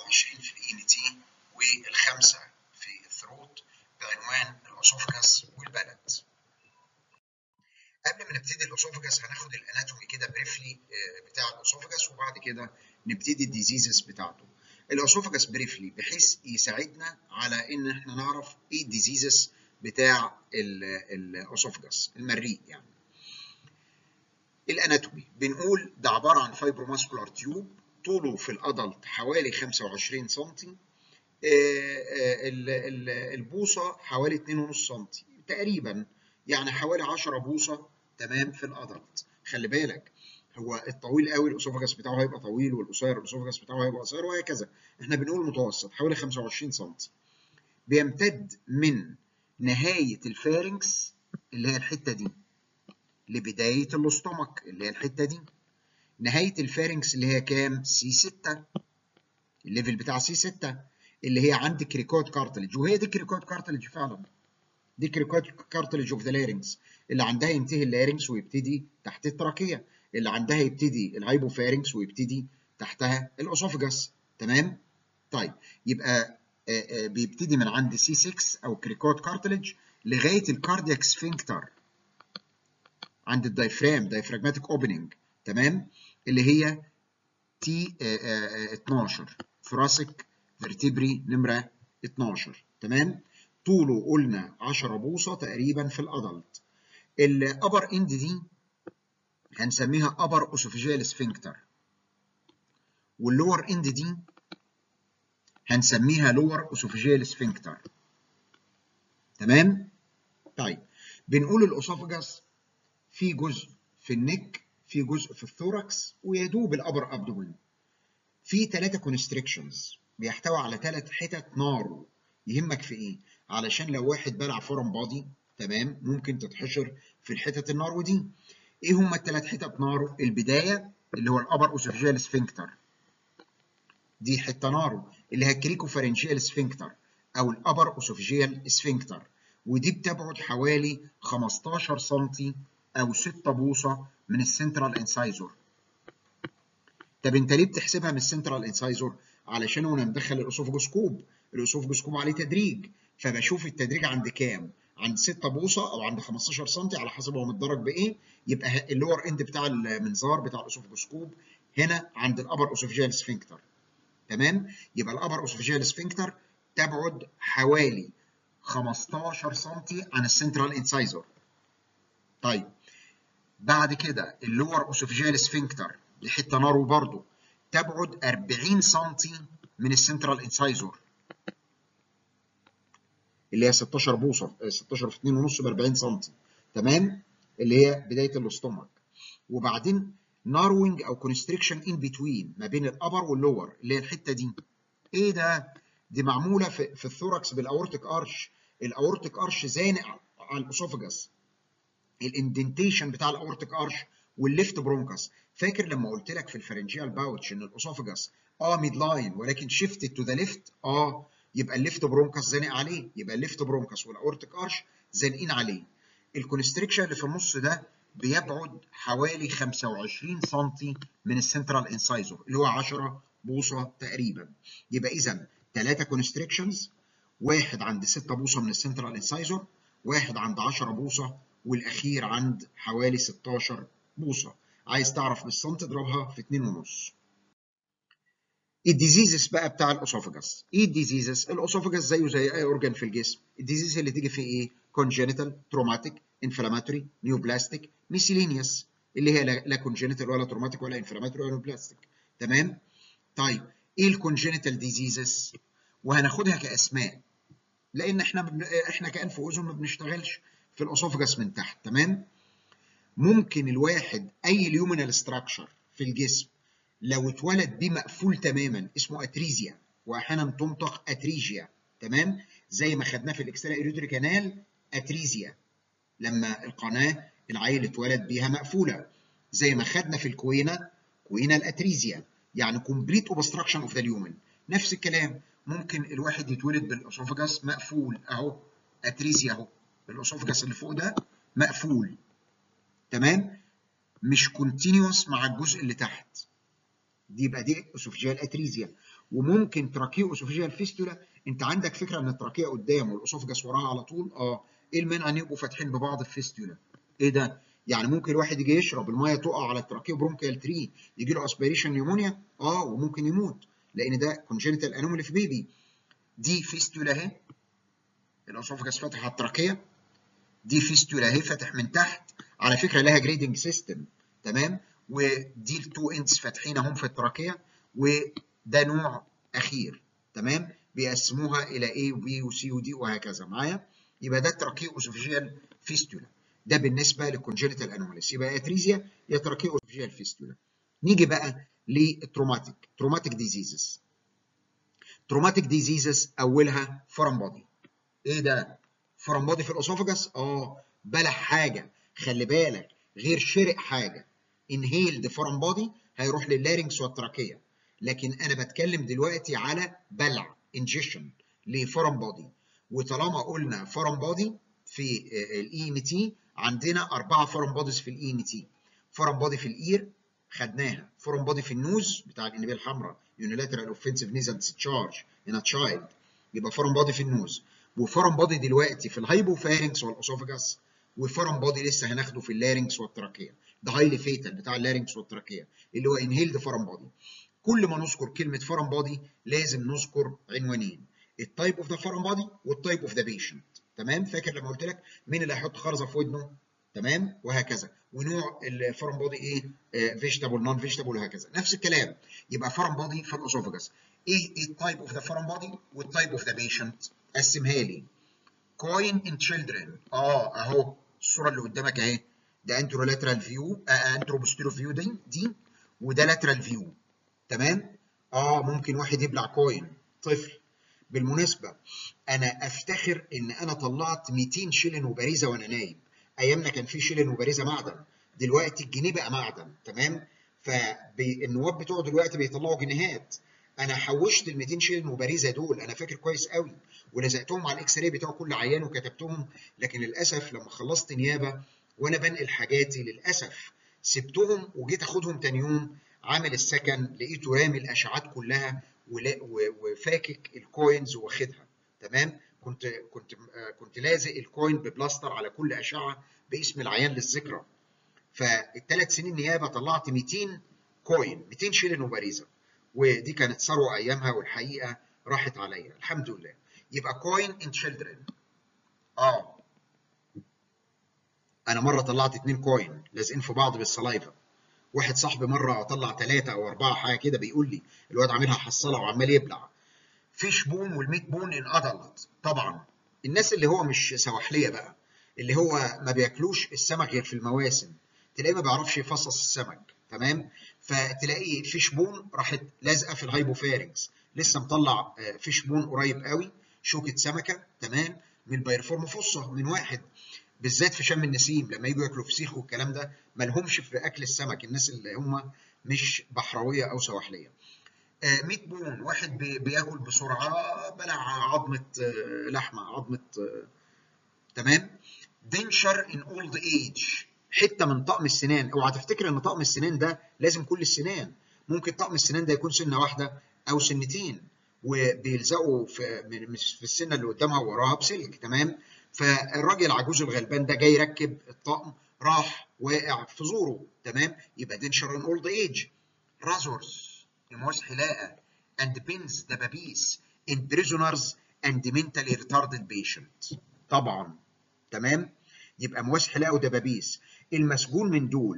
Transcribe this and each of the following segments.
20 في الاي ان تي والخمسه في الثروت بعنوان الاسوفجاس والبلد. قبل ما نبتدي الاسوفجاس هناخد الاناتومي كده بريفلي بتاع الاسوفجاس وبعد كده نبتدي الديزيزز بتاعته. الاسوفجاس بريفلي بحيث يساعدنا على ان احنا نعرف ايه الديزيزز بتاع الاسوفجاس المريء يعني. الاناتومي بنقول ده عباره عن فايبروماسكولار تيوب طوله في الادلت حوالي 25 سم البوصه حوالي 2.5 سم تقريبا يعني حوالي 10 بوصه تمام في الادلت خلي بالك هو الطويل قوي الاسوفجاس بتاعه هيبقى طويل والقصير الاسوفجاس بتاعه هيبقى قصير وهكذا احنا بنقول متوسط حوالي 25 سم بيمتد من نهايه الفارنكس اللي هي الحته دي لبدايه الاستومك اللي هي الحته دي نهايه الفارنكس اللي هي كام سي 6 الليفل بتاع سي 6 اللي هي عند كريكوت كارتلج وهي دي كريكوت كارتلج فعلا دي كريكوت كارتلج اوف ذا لارنكس اللي عندها ينتهي اللارنكس ويبتدي تحت التراكيه اللي عندها يبتدي الهايبوفارنكس ويبتدي تحتها الاسوفجاس تمام طيب يبقى آآ آآ بيبتدي من عند سي 6 او كريكوت كارتلج لغايه الكاردياك سفنكتر عند الدايفرام دايفراجماتيك اوبننج تمام اللي هي تي 12 ثراسك فيرتبري نمره 12 تمام طوله قلنا 10 بوصه تقريبا في الادلت الابر اند دي هنسميها ابر اوسوفيجيال سفنكتر واللور اند دي هنسميها لور اوسوفيجيال سفنكتر تمام طيب بنقول الاسوفجاس في جزء في النك في جزء في الثوركس ويدوب الابر ابدومين في ثلاثه كونستريكشنز بيحتوي على ثلاث حتت نار يهمك في ايه علشان لو واحد بلع فورم بادي تمام ممكن تتحشر في الحتت النار ودي ايه هما الثلاث حتت نار البدايه اللي هو الابر اوسوفيجيال سفنكتر دي حته نارو اللي هي الكريكوفارنجيال سفنكتر او الابر اوسوفيجيال سفنكتر ودي بتبعد حوالي 15 سم او 6 بوصه من السنترال انسايزور طب انت ليه بتحسبها من السنترال انسايزور علشان وانا مدخل الاسوفجوسكوب الاسوفجوسكوب عليه تدريج فبشوف التدريج عند كام عند 6 بوصه او عند 15 سم على حسب هو متدرج بايه يبقى اللور اند بتاع المنظار بتاع الاسوفجوسكوب هنا عند الابر اوسوفيجيال سفنكتر تمام يبقى الابر اوسوفيجيال سفنكتر تبعد حوالي 15 سم عن السنترال انسايزور طيب بعد كده اللور اوسوفيجيال سفنكتر دي حته نارو برضه تبعد 40 سم من السنترال انسايزور اللي هي 16 بوصه 16 في 2.5 ب 40 سم تمام اللي هي بدايه الاستومك وبعدين ناروينج او كونستريكشن ان بتوين ما بين الابر واللور اللي هي الحته دي ايه ده دي معموله في, في الثوركس بالاورتيك ارش الاورتيك ارش زانق على الاسوفجاس الاندنتيشن بتاع الاورتيك ارش والليفت برونكس فاكر لما قلت لك في الفرنجيال باوتش ان الاسوفجاس اه ميد لاين ولكن شيفتد تو ذا ليفت اه يبقى الليفت برونكس زانق عليه يبقى الليفت برونكس والاورتيك ارش زانقين عليه الكونستريكشن اللي في النص ده بيبعد حوالي 25 سم من السنترال انسايزور اللي هو 10 بوصه تقريبا يبقى اذا ثلاثه كونستريكشنز واحد عند 6 بوصه من السنترال انسايزور واحد عند 10 بوصه والاخير عند حوالي 16 بوصه عايز تعرف بالسنت اضربها في 2.5 الديزيزز بقى بتاع الاسوفجاس ايه الديزيزز الاسوفجاس زيه زي اي اورجان في الجسم الديزيز اللي تيجي فيه ايه كونجينيتال تروماتيك انفلاماتوري نيوبلاستيك ميسيلينيوس اللي هي لا كونجينيتال ولا تروماتيك ولا انفلاماتوري ولا نيوبلاستيك تمام طيب ايه الكونجينيتال ديزيزز وهناخدها كاسماء لان احنا بن... احنا كانف واذن ما بنشتغلش في الاسوفجاس من تحت تمام ممكن الواحد اي ليومينال ستراكشر في الجسم لو اتولد بيه مقفول تماما اسمه اتريزيا واحيانا تنطق اتريجيا تمام زي ما خدناه في الاكسترا ايريدري كانال اتريزيا لما القناه العيل اتولد بيها مقفوله زي ما خدنا في الكوينه كوينه الاتريزيا يعني كومبليت اوبستراكشن اوف ذا اليومن نفس الكلام ممكن الواحد يتولد بالاسوفجاس مقفول اهو اتريزيا اهو الاسوفجاس اللي فوق ده مقفول تمام مش كونتينيوس مع الجزء اللي تحت دي يبقى دي اسوفجيال اتريزيا وممكن تراكيو اسوفيجيال فيستولا انت عندك فكره ان التراكيه قدام والاسوفجس وراها على طول اه ايه المانع ان يبقوا فاتحين ببعض في فيستولا ايه ده يعني ممكن الواحد يجي يشرب الميه تقع على التراكيو برونكيال تري يجي له اسبيريشن نيمونيا اه وممكن يموت لان ده كونجينيتال انومالي في بيبي دي فيستولا اهي الاسوفجس فاتح على التراكيه دي فيستولا اهي فاتح من تحت على فكره لها جريدنج سيستم تمام ودي التو اندز فاتحين اهم في التراكيه وده نوع اخير تمام بيقسموها الى A وB وC وD وهكذا معايا يبقى ده تراكيو اسوفيجيال فيستولا ده بالنسبه للكونجينيتال انوماليز يبقى يا تريزيا يا تراكيو اسوفيجيال فيستولا نيجي بقى للتروماتيك تروماتيك ديزيزز تروماتيك ديزيزز اولها فورم بودي ايه ده فورم بودي في الاسوفجس اه بلع حاجه خلي بالك غير شرق حاجه انهيلد فورم بودي هيروح لللارنكس والتراكيه لكن انا بتكلم دلوقتي على بلع انجيشن لفورم بودي وطالما قلنا فورم بودي في الاي ام تي عندنا اربعه فورم بوديز في الاي ام تي فورم بودي في الاير خدناها فورم بودي في النوز بتاع الانبيه الحمراء يونيلاترال اوفنسيف نيزل تشارج ان تشايلد يبقى فورم بودي في النوز وفورم بودي دلوقتي في الهايبوفارنكس والاسوفجاس وفورم بودي لسه هناخده في اللارنكس والتراكيه ده هايلي فيتال بتاع اللارنكس والتراكيه اللي هو انهيلد فورم بودي كل ما نذكر كلمه فورم بودي لازم نذكر عنوانين التايب اوف ذا فورم بودي والتايب اوف ذا بيشنت تمام فاكر لما قلت لك مين اللي هيحط خرزه في ودنه تمام وهكذا ونوع الفورم بودي ايه فيجيتابل نون فيجيتابل وهكذا نفس الكلام يبقى فورم بودي في الاسوفجس ايه التايب اوف ذا فورم بودي والتايب اوف ذا بيشنت قسمها لي كوين ان تشيلدرن اه اهو الصوره اللي قدامك اهي ده انترولاترال فيو انترو بوستيرو فيو دي دي وده لاترال فيو تمام اه ممكن واحد يبلع كوين طفل بالمناسبه انا افتخر ان انا طلعت 200 شيلن وباريزه وانا نايم ايامنا كان في شيلن وباريزه معدن دلوقتي الجنيه بقى معدن تمام فالنواب بتوعه دلوقتي بيطلعوا جنيهات انا حوشت ال 200 شيلن وباريزه دول انا فاكر كويس قوي ولزقتهم على الاكس راي بتوع كل عيان وكتبتهم لكن للاسف لما خلصت نيابه وانا بنقل حاجاتي للاسف سبتهم وجيت اخدهم تاني يوم عامل السكن لقيته رامي الاشعات كلها وفاكك الكوينز واخدها تمام كنت كنت كنت لازق الكوين ببلاستر على كل اشعه باسم العيان للذكرى فالثلاث سنين نيابه طلعت 200 كوين 200 شيلن وباريزه ودي كانت ثروه ايامها والحقيقه راحت عليا الحمد لله يبقى كوين ان تشيلدرن اه انا مره طلعت اتنين كوين لازقين في بعض بالسلايفا واحد صاحبي مره طلع ثلاثه او اربعه حاجه كده بيقول لي الواد عاملها حصاله وعمال يبلع فيش بون والميت بون ان ادلت طبعا الناس اللي هو مش سواحليه بقى اللي هو ما بياكلوش السمك غير في المواسم تلاقيه ما بيعرفش يفصص السمك تمام فتلاقي فيش بون راحت لازقه في الهايبوفارنكس لسه مطلع فيش بون قريب قوي شوكه سمكه تمام من بايرفورم فصه من واحد بالذات في شم النسيم لما يجوا ياكلوا فسيخ والكلام ده ما لهمش في اكل السمك الناس اللي هم مش بحراويه او سواحليه آه ميت بون واحد بي بياكل بسرعه بلع عظمه آه لحمه عظمه آه تمام دنشر ان اولد ايج حته من طقم السنان اوعى تفتكر ان طقم السنان ده لازم كل السنان ممكن طقم السنان ده يكون سنه واحده او سنتين وبيلزقوا في في السنه اللي قدامها وراها بسلك تمام فالراجل العجوز الغلبان ده جاي يركب الطقم راح واقع في زوره تمام يبقى دنشر ان اولد ايج رازورز مواس حلاقه اند بينز دبابيس ان بريزونرز اند منتالي ريتاردد بيشنت طبعا تمام يبقى مواس حلاقه ودبابيس المسجون من دول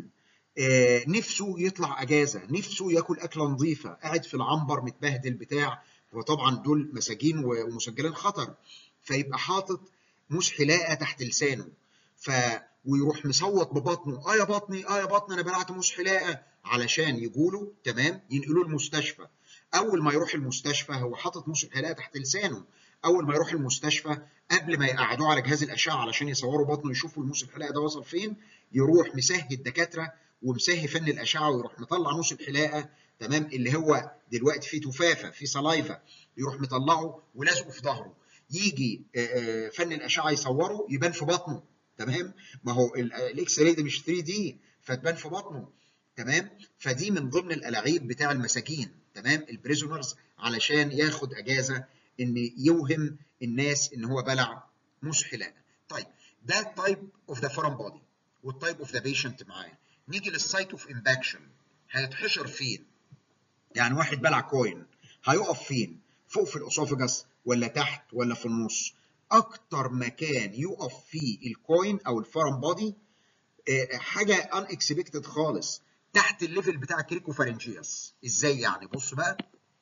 آه نفسه يطلع اجازه نفسه ياكل اكله نظيفه قاعد في العنبر متبهدل بتاع وطبعا دول مساجين ومسجلين خطر فيبقى حاطط موس حلاقه تحت لسانه ف ويروح مصوت ببطنه اه يا بطني اه يا بطني انا بلعت موس حلاقه علشان يجوله تمام ينقلوه المستشفى اول ما يروح المستشفى هو حاطط موس الحلاقه تحت لسانه اول ما يروح المستشفى قبل ما يقعدوه على جهاز الاشعه علشان يصوروا بطنه يشوفوا الموس الحلاقه ده وصل فين يروح مسهي الدكاتره ومسهي فن الاشعه ويروح مطلع موس الحلاقه تمام اللي هو دلوقتي فيه تفافه فيه سلايفا يروح مطلعه ولازقه في ظهره يجي فن الاشعه يصوره يبان في بطنه تمام ما هو الاكس راي ده مش 3 دي فتبان في بطنه تمام فدي من ضمن الالاعيب بتاع المساجين تمام البريزونرز علشان ياخد اجازه ان يوهم الناس ان هو بلع مسحلانه طيب ده التايب اوف ذا فورم بودي والتايب اوف ذا بيشنت معاه نيجي للسايت اوف امباكشن هيتحشر فين يعني واحد بلع كوين هيقف فين فوق في الاسوفجس ولا تحت ولا في النص اكتر مكان يقف فيه الكوين او الفارم بودي حاجه ان اكسبكتد خالص تحت الليفل بتاع كريكوفارنجياس ازاي يعني بص بقى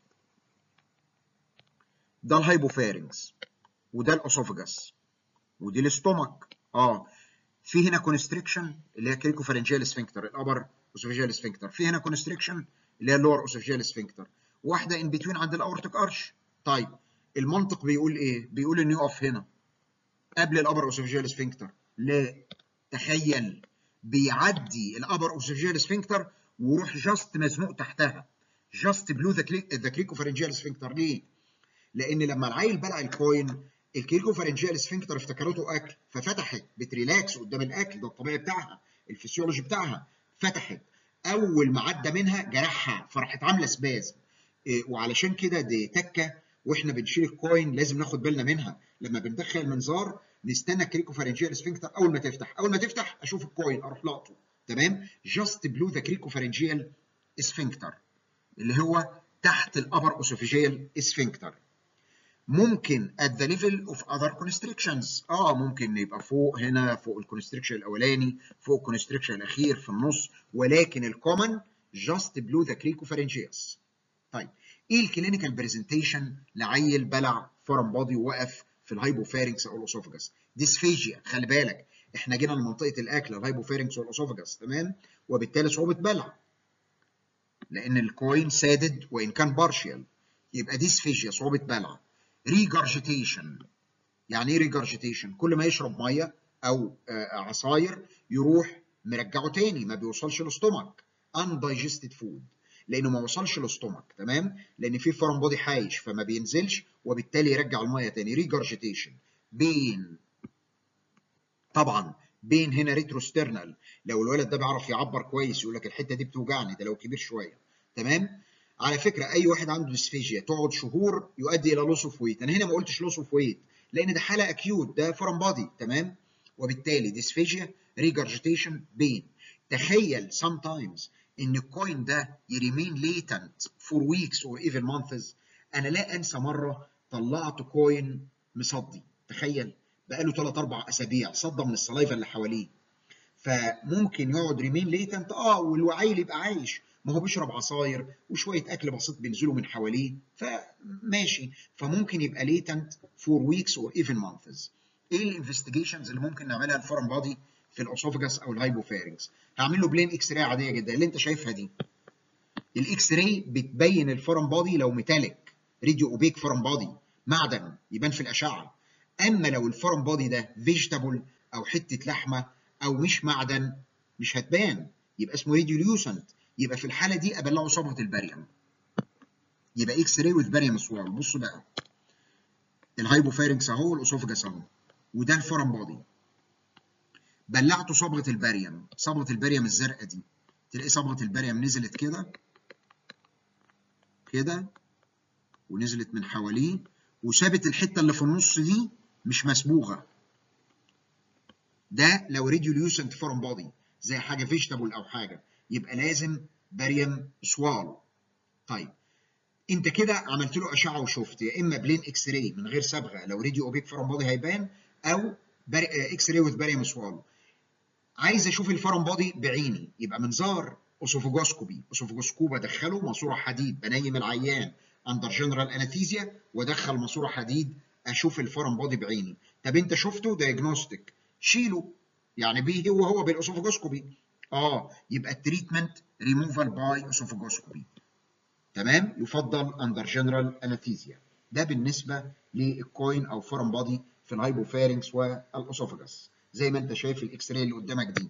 ده الهايبوفارنجز وده الاسوفجس ودي الاستومك اه في هنا كونستريكشن اللي هي كريكوفارنجيال سفنكتر الابر اسوفيجيال سفنكتر في هنا كونستريكشن اللي هي اللور اسوفيجيال سفنكتر واحده ان بتوين عند الاورتيك ارش طيب المنطق بيقول ايه بيقول انه يقف هنا قبل الابر اسوفيجيال سفنكتر لا تخيل بيعدي الابر اوسوفيجيال سفنكتر ويروح جاست مزنوق تحتها جاست بلو ذا كريكوفارنجيال سفنكتر ليه؟ لان لما العيل بلع الكوين الكريكوفارنجيال سفنكتر افتكرته اكل ففتحت بتريلاكس قدام الاكل ده الطبيعي بتاعها الفسيولوجي بتاعها فتحت اول ما عدى منها جرحها فراحت عامله سباز إيه وعلشان كده دي تكه واحنا بنشيل الكوين لازم ناخد بالنا منها لما بندخل المنظار نستنى الكريكوفارنجيال سفنكتر اول ما تفتح اول ما تفتح اشوف الكوين اروح لاقطه تمام جاست بلو ذا كريكوفارنجيال سفنكتر اللي هو تحت الابر اسوفيجيال سفنكتر ممكن at the level of other constrictions اه ممكن يبقى فوق هنا فوق الكونستريكشن الاولاني فوق الكونستريكشن الاخير في النص ولكن الكومن جاست بلو ذا كريكوفارنجياس طيب ايه الكلينيكال برزنتيشن لعيل بلع فورم بادي ووقف في الهايبوفارنكس او الاسوفجس ديسفيجيا خلي بالك احنا جينا لمنطقه الاكل الهايبوفارنكس والاسوفجس تمام وبالتالي صعوبه بلع لان الكوين سادد وان كان بارشيال يبقى ديسفيجيا صعوبه بلع ريجارجيتيشن يعني ايه ريجارجيتيشن كل ما يشرب ميه او عصاير يروح مرجعه تاني ما بيوصلش للاستومك undigested food لانه ما وصلش للاستومك تمام لان في فورم بودي حايش فما بينزلش وبالتالي يرجع الميه تاني ريجارجيتيشن بين طبعا بين هنا ريتروسترنال لو الولد ده بيعرف يعبر كويس يقول لك الحته دي بتوجعني ده لو كبير شويه تمام على فكره اي واحد عنده ديسفيجيا تقعد شهور يؤدي الى لوس اوف ويت انا هنا ما قلتش لوس اوف ويت لان ده حاله اكيوت ده فورم بادي تمام وبالتالي ديسفيجيا ريجارجيتيشن بين تخيل sometimes ان الكوين ده يريمين ليتنت فور ويكس اور ايفن مانثز انا لا انسى مره طلعت كوين مصدي تخيل بقاله 3 4 اسابيع صدى من السلايفا اللي حواليه فممكن يقعد ريمين ليتنت اه والعيل يبقى عايش ما هو بيشرب عصاير وشويه اكل بسيط بينزلوا من حواليه فماشي فممكن يبقى ليتنت فور ويكس اور ايفن مانثز ايه الانفستيجيشنز اللي ممكن نعملها الفورم بادي في الاسوفجس او الهايبوفارنكس هعمل له بلين اكس راي عاديه جدا اللي انت شايفها دي الاكس راي بتبين الفورم بادي لو ميتاليك راديو اوبيك فورم بادي معدن يبان في الاشعه اما لو الفورم بادي ده فيجيتابل او حته لحمه او مش معدن مش هتبان يبقى اسمه راديوليوسنت يبقى في الحاله دي ابلعه صبغه الباريوم يبقى اكس راي وذ باريوم سوال بصوا بقى الهايبوفارنكس اهو والاسوفجس اهو وده الفورم بادي بلعته صبغه الباريوم صبغه الباريوم الزرقاء دي تلاقي صبغه الباريوم نزلت كده كده ونزلت من حواليه وسابت الحته اللي في النص دي مش مسبوغه ده لو ريديوليوسنت فورم بادي زي حاجه فيجيتابل او حاجه يبقى لازم باريوم سوال طيب انت كده عملت له اشعه وشفت يا اما بلين اكس راي من غير صبغه لو راديو اوبيك فورم بادي هيبان او اكس راي وذ باريوم سوال عايز اشوف الفورم بادي بعيني يبقى منظار اسوفوجوسكوبي اسوفوجوسكوب ادخله ماسوره حديد بنيم العيان اندر جنرال انستيزيا وادخل ماسوره حديد اشوف الفورم بادي بعيني طب انت شفته دايجنوستيك شيله يعني بيه هو هو بالاسوفوجوسكوبي اه يبقى التريتمنت ريموفال باي اسوفوجوسكوبي تمام يفضل اندر جنرال انستيزيا ده بالنسبه للكوين او فورم بادي في الهايبوفارنكس والاسوفجس زي ما انت شايف الاكس راي اللي قدامك دي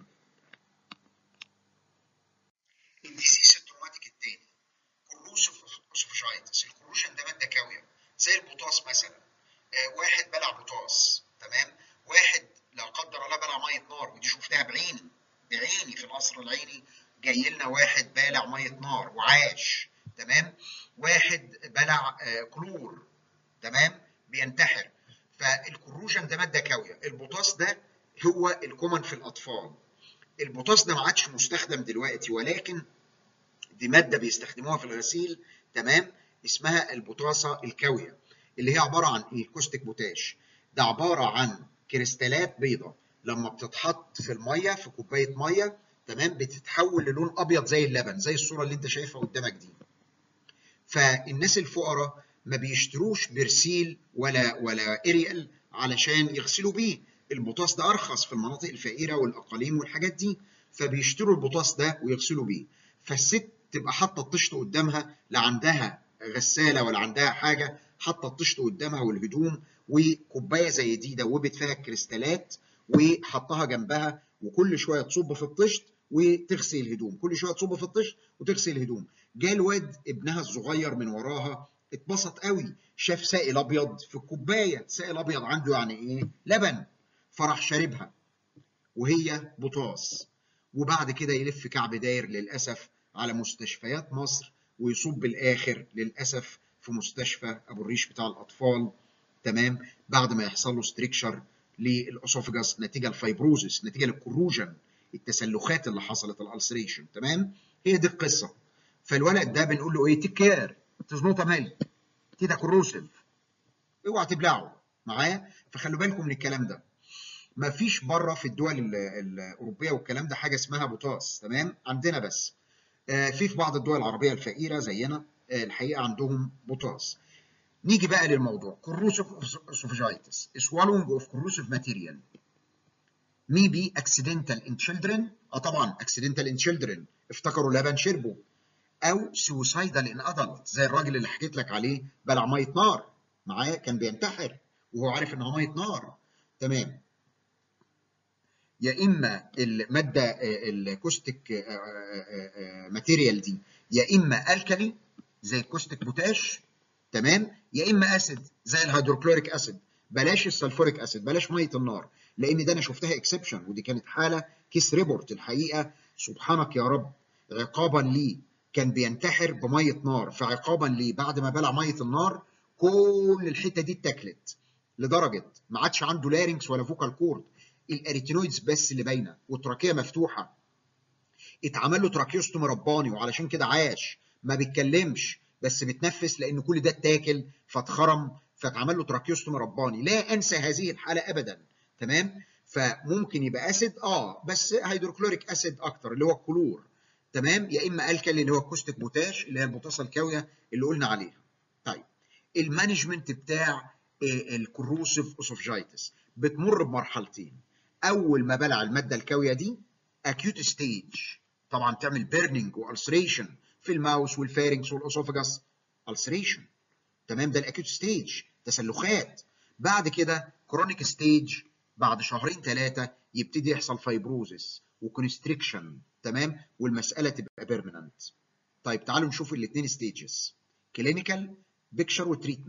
الديزيز التروماتيك الثاني كروسيف اسوفجايتس الكروشن ده ماده كاويه زي البوتاس مثلا آه واحد بلع بوتاس تمام واحد لا قدر الله بلع ميه نار ودي شفتها بعيني بعيني في القصر العيني جاي لنا واحد بالع ميه نار وعاش تمام واحد بلع كلور تمام بينتحر فالكروجن ده ماده كاويه البوتاس ده هو الكومن في الاطفال البوتاس ده ما عادش مستخدم دلوقتي ولكن دي ماده بيستخدموها في الغسيل تمام اسمها البوتاسه الكاويه اللي هي عباره عن ايه كوستيك بوتاش ده عباره عن كريستالات بيضاء لما بتتحط في الميه في كوبايه ميه تمام بتتحول للون ابيض زي اللبن زي الصوره اللي انت شايفها قدامك دي فالناس الفقراء ما بيشتروش برسيل ولا ولا اريال علشان يغسلوا بيه البوتاس ده ارخص في المناطق الفقيره والاقاليم والحاجات دي فبيشتروا البوتاس ده ويغسلوا بيه فالست تبقى حاطه الطشت قدامها لا عندها غساله ولا عندها حاجه حاطه الطشت قدامها والهدوم وكوبايه زي دي دوبت فيها الكريستالات وحطها جنبها وكل شويه تصب في الطشت وتغسل الهدوم كل شويه تصب في الطشت وتغسل الهدوم جه الواد ابنها الصغير من وراها اتبسط قوي شاف سائل ابيض في الكوبايه سائل ابيض عنده يعني ايه لبن فراح شاربها وهي بطاس وبعد كده يلف كعب داير للاسف على مستشفيات مصر ويصب بالاخر للاسف في مستشفى ابو الريش بتاع الاطفال تمام بعد ما يحصل له ستريكشر للاسوفجاس نتيجه الفايبروزس نتيجه للكروجن التسلخات اللي حصلت الالسريشن تمام هي دي القصه فالولد ده بنقول له ايه تيك كير تزنوطه مالي كده كروسيف اوعى تبلعه معايا فخلوا بالكم من الكلام ده ما فيش بره في الدول الاوروبيه والكلام ده حاجه اسمها بوتاس تمام عندنا بس آه في في بعض الدول العربيه الفقيره زينا آه الحقيقه عندهم بوتاس نيجي بقى للموضوع corrosive esophagitis swallowing of corrosive material may be accidental in children اه طبعا accidental in children افتكروا لبن شربوا او suicidal in adult زي الراجل اللي حكيت لك عليه بلع ميه نار معايا كان بينتحر وهو عارف انها ميه نار تمام يا اما الماده الكوستيك ماتيريال دي يا اما الكالي زي الكوستيك بوتاش تمام يا اما اسيد زي الهيدروكلوريك اسيد بلاش السلفوريك اسيد بلاش ميه النار لان ده انا شفتها اكسبشن ودي كانت حاله كيس ريبورت الحقيقه سبحانك يا رب عقابا ليه كان بينتحر بميه نار فعقابا ليه بعد ما بلع ميه النار كل الحته دي اتاكلت لدرجه ما عادش عنده لارynx ولا فوكال كورد الاريتينويدز بس اللي باينه والتراكيه مفتوحه اتعمل له تراكيوستوم رباني وعلشان كده عاش ما بيتكلمش بس بتنفس لان كل ده اتاكل فاتخرم فاتعمل له تراكيوستوم رباني لا انسى هذه الحاله ابدا تمام فممكن يبقى اسيد اه بس هيدروكلوريك اسيد اكتر اللي هو الكلور تمام يا اما الكالي اللي هو الكوستيك بوتاش اللي هي البوتاسه الكاويه اللي قلنا عليها طيب المانجمنت بتاع الكروسيف اسوفجايتس بتمر بمرحلتين اول ما بلع الماده الكاويه دي اكيوت ستيج طبعا تعمل بيرنينج والسريشن في الماوس والفارنكس والاسوفجاس السريشن تمام ده الاكيوت ستيج تسلخات بعد كده كرونيك ستيج بعد شهرين ثلاثه يبتدي يحصل فايبروزس وكونستريكشن تمام والمساله تبقى بيرمننت طيب تعالوا نشوف الاثنين ستيجز كلينيكال بيكشر وتريتمنت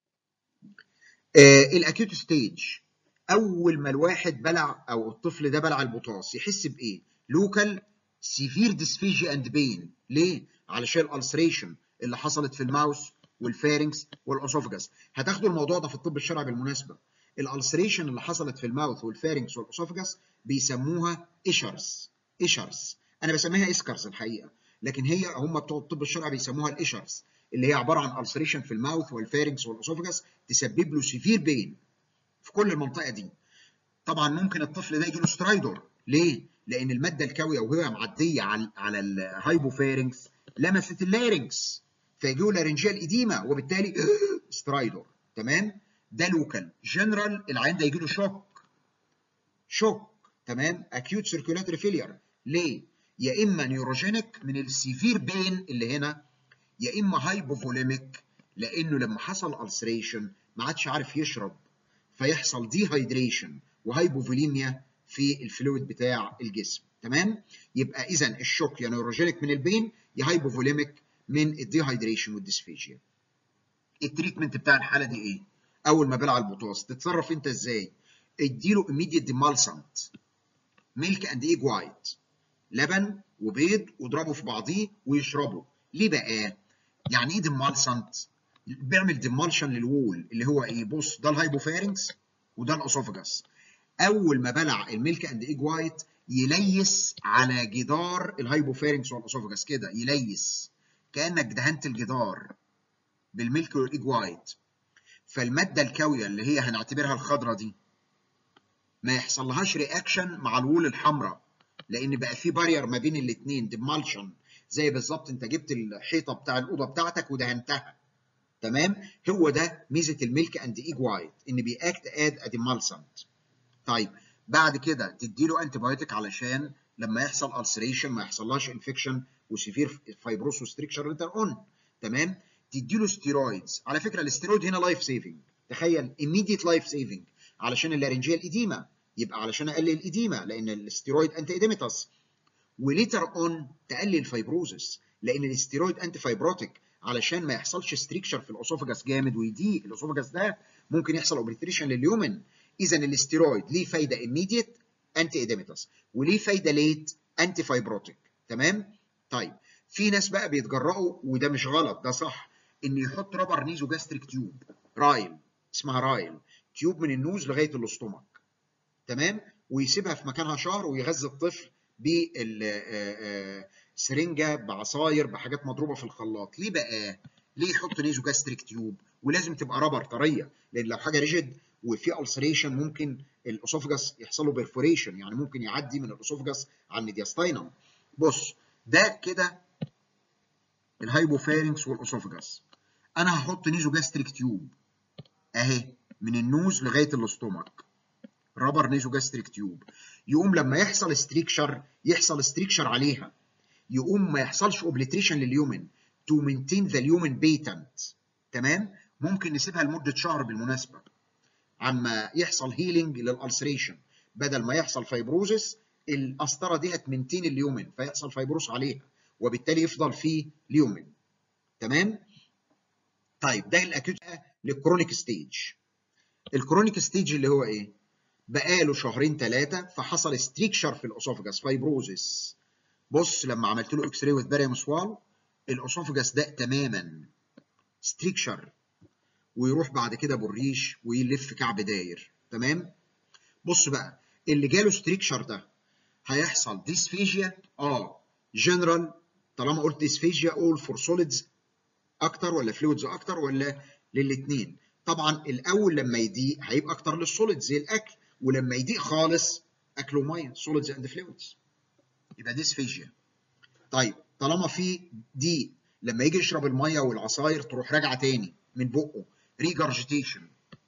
آه الاكيوت ستيج اول ما الواحد بلع او الطفل ده بلع البطاس يحس بايه لوكال سيفير ديسفيجيا اند بين ليه علشان الالسريشن اللي حصلت في الماوس والفارنكس والاسوفجاس هتاخدوا الموضوع ده في الطب الشرعي بالمناسبه الالسريشن اللي حصلت في الماوث والفارنكس والاسوفجاس بيسموها ايشرز ايشرز انا بسميها اسكرز الحقيقه لكن هي هم بتوع الطب الشرعي بيسموها الايشرز اللي هي عباره عن السريشن في الماوث والفارنكس والاسوفجاس تسبب له سيفير بين في كل المنطقه دي طبعا ممكن الطفل ده يجي له سترايدور ليه لان الماده الكاويه وهي معديه على على الهايبوفارنكس لمست اللارنكس فيجي له لارنجيال ايديما وبالتالي سترايدور تمام ده لوكال جنرال العيان ده يجي له شوك شوك تمام اكيوت سيركيولاتري فيلير ليه يا اما نيوروجينيك من السيفير بين اللي هنا يا اما هايبوفوليميك لانه لما حصل السريشن ما عادش عارف يشرب فيحصل دي هايدريشن وهايبوفوليميا في الفلويد بتاع الجسم تمام يبقى اذا الشوك يا نيوروجينيك من البين يا هايبوفوليميك من الديهايدريشن والديسفيجيا التريتمنت بتاع الحاله دي ايه اول ما بلع البطاس تتصرف انت ازاي اديله immediate demulsant ميلك اند ايج وايت لبن وبيض واضربه في بعضيه ويشربه ليه بقى يعني ايه ديمالسنت بيعمل ديمالشن للوول اللي هو ايه بص ده الهايبوفارنكس وده الاسوفجاس اول ما بلع الميلك اند ايج وايت يليس على جدار الهايبوفارنكس والاسوفجاس كده يليس كانك دهنت الجدار بالميلك والايج وايت فالماده الكاويه اللي هي هنعتبرها الخضره دي ما يحصلهاش رياكشن مع الوول الحمراء لان بقى في بارير ما بين الاثنين ديمالشن زي بالظبط انت جبت الحيطه بتاع الاوضه بتاعتك ودهنتها تمام هو ده ميزه الميلك اند ايج وايت ان بياكت اد اديمالسنت طيب بعد كده تديله انتي بايوتيك علشان لما يحصل السريشن ما يحصلهاش انفكشن وسيفير فايبروس وستريكشر ليتر اون تمام تديله ستيرويدز على فكره الاستيرويد هنا لايف سيفنج تخيل immediate لايف سيفنج علشان اللارنجيال ايديما يبقى علشان اقلل الايديما لان الاستيرويد انتي ايديميتاس وليتر اون تقلل الفايبروزس لان الاستيرويد انتي فايبروتيك علشان ما يحصلش ستريكشر في الاسوفجاس جامد ويضيق الاسوفجاس ده ممكن يحصل اوبريتريشن لليومن اذا الاستيرويد ليه فايده immediate انتي ايديميتاس وليه فايده ليت انتي فايبروتيك تمام طيب في ناس بقى بيتجرأوا وده مش غلط ده صح ان يحط رابر نيزو جاستريك تيوب رايل اسمها رايل تيوب من النوز لغايه الاستومك تمام ويسيبها في مكانها شهر ويغذي الطفل بسرنجه بعصاير بحاجات مضروبه في الخلاط ليه بقى ليه يحط نيزو جاستريك تيوب ولازم تبقى رابر طريه لان لو حاجه ريجيد وفي السريشن ممكن الاسوفجاس يحصل له بيرفوريشن يعني ممكن يعدي من الاسوفجاس على الميدياستاينم بص ده كده الهايبوفارنكس والاسوفجاس انا هحط نيزو جاستريك تيوب اهي من النوز لغايه الاستومك رابر نيزو جاستريك تيوب يقوم لما يحصل ستريكشر يحصل ستريكشر عليها يقوم ما يحصلش اوبليتريشن لليومن تو مينتين ذا اليومن بيتنت تمام ممكن نسيبها لمده شهر بالمناسبه عما يحصل هيلينج للالسريشن بدل ما يحصل فايبروزس القسطره دي هتمنتين اليومن فيحصل فايبروس عليها وبالتالي يفضل فيه ليومن تمام طيب ده الاكيوت للكرونيك ستيج الكرونيك ستيج اللي هو ايه بقاله شهرين ثلاثه فحصل ستريكشر في الاسوفجاس فايبروزس بص لما عملت له اكس راي وذ باريوم سوال الاسوفجاس ده تماما ستريكشر ويروح بعد كده بالريش ويلف كعب داير تمام بص بقى اللي جاله ستريكشر ده هيحصل ديسفيجيا اه جنرال طالما قلت ديسفيجيا اول فور سوليدز اكتر ولا فلويدز اكتر ولا للاثنين طبعا الاول لما يضيق هيبقى اكتر للسوليدز زي الاكل ولما يضيق خالص اكل وميه سوليدز اند فلويدز يبقى ديسفيجيا طيب طالما في ضيق لما يجي يشرب الميه والعصاير تروح راجعه تاني من بقه ريجارجيتيشن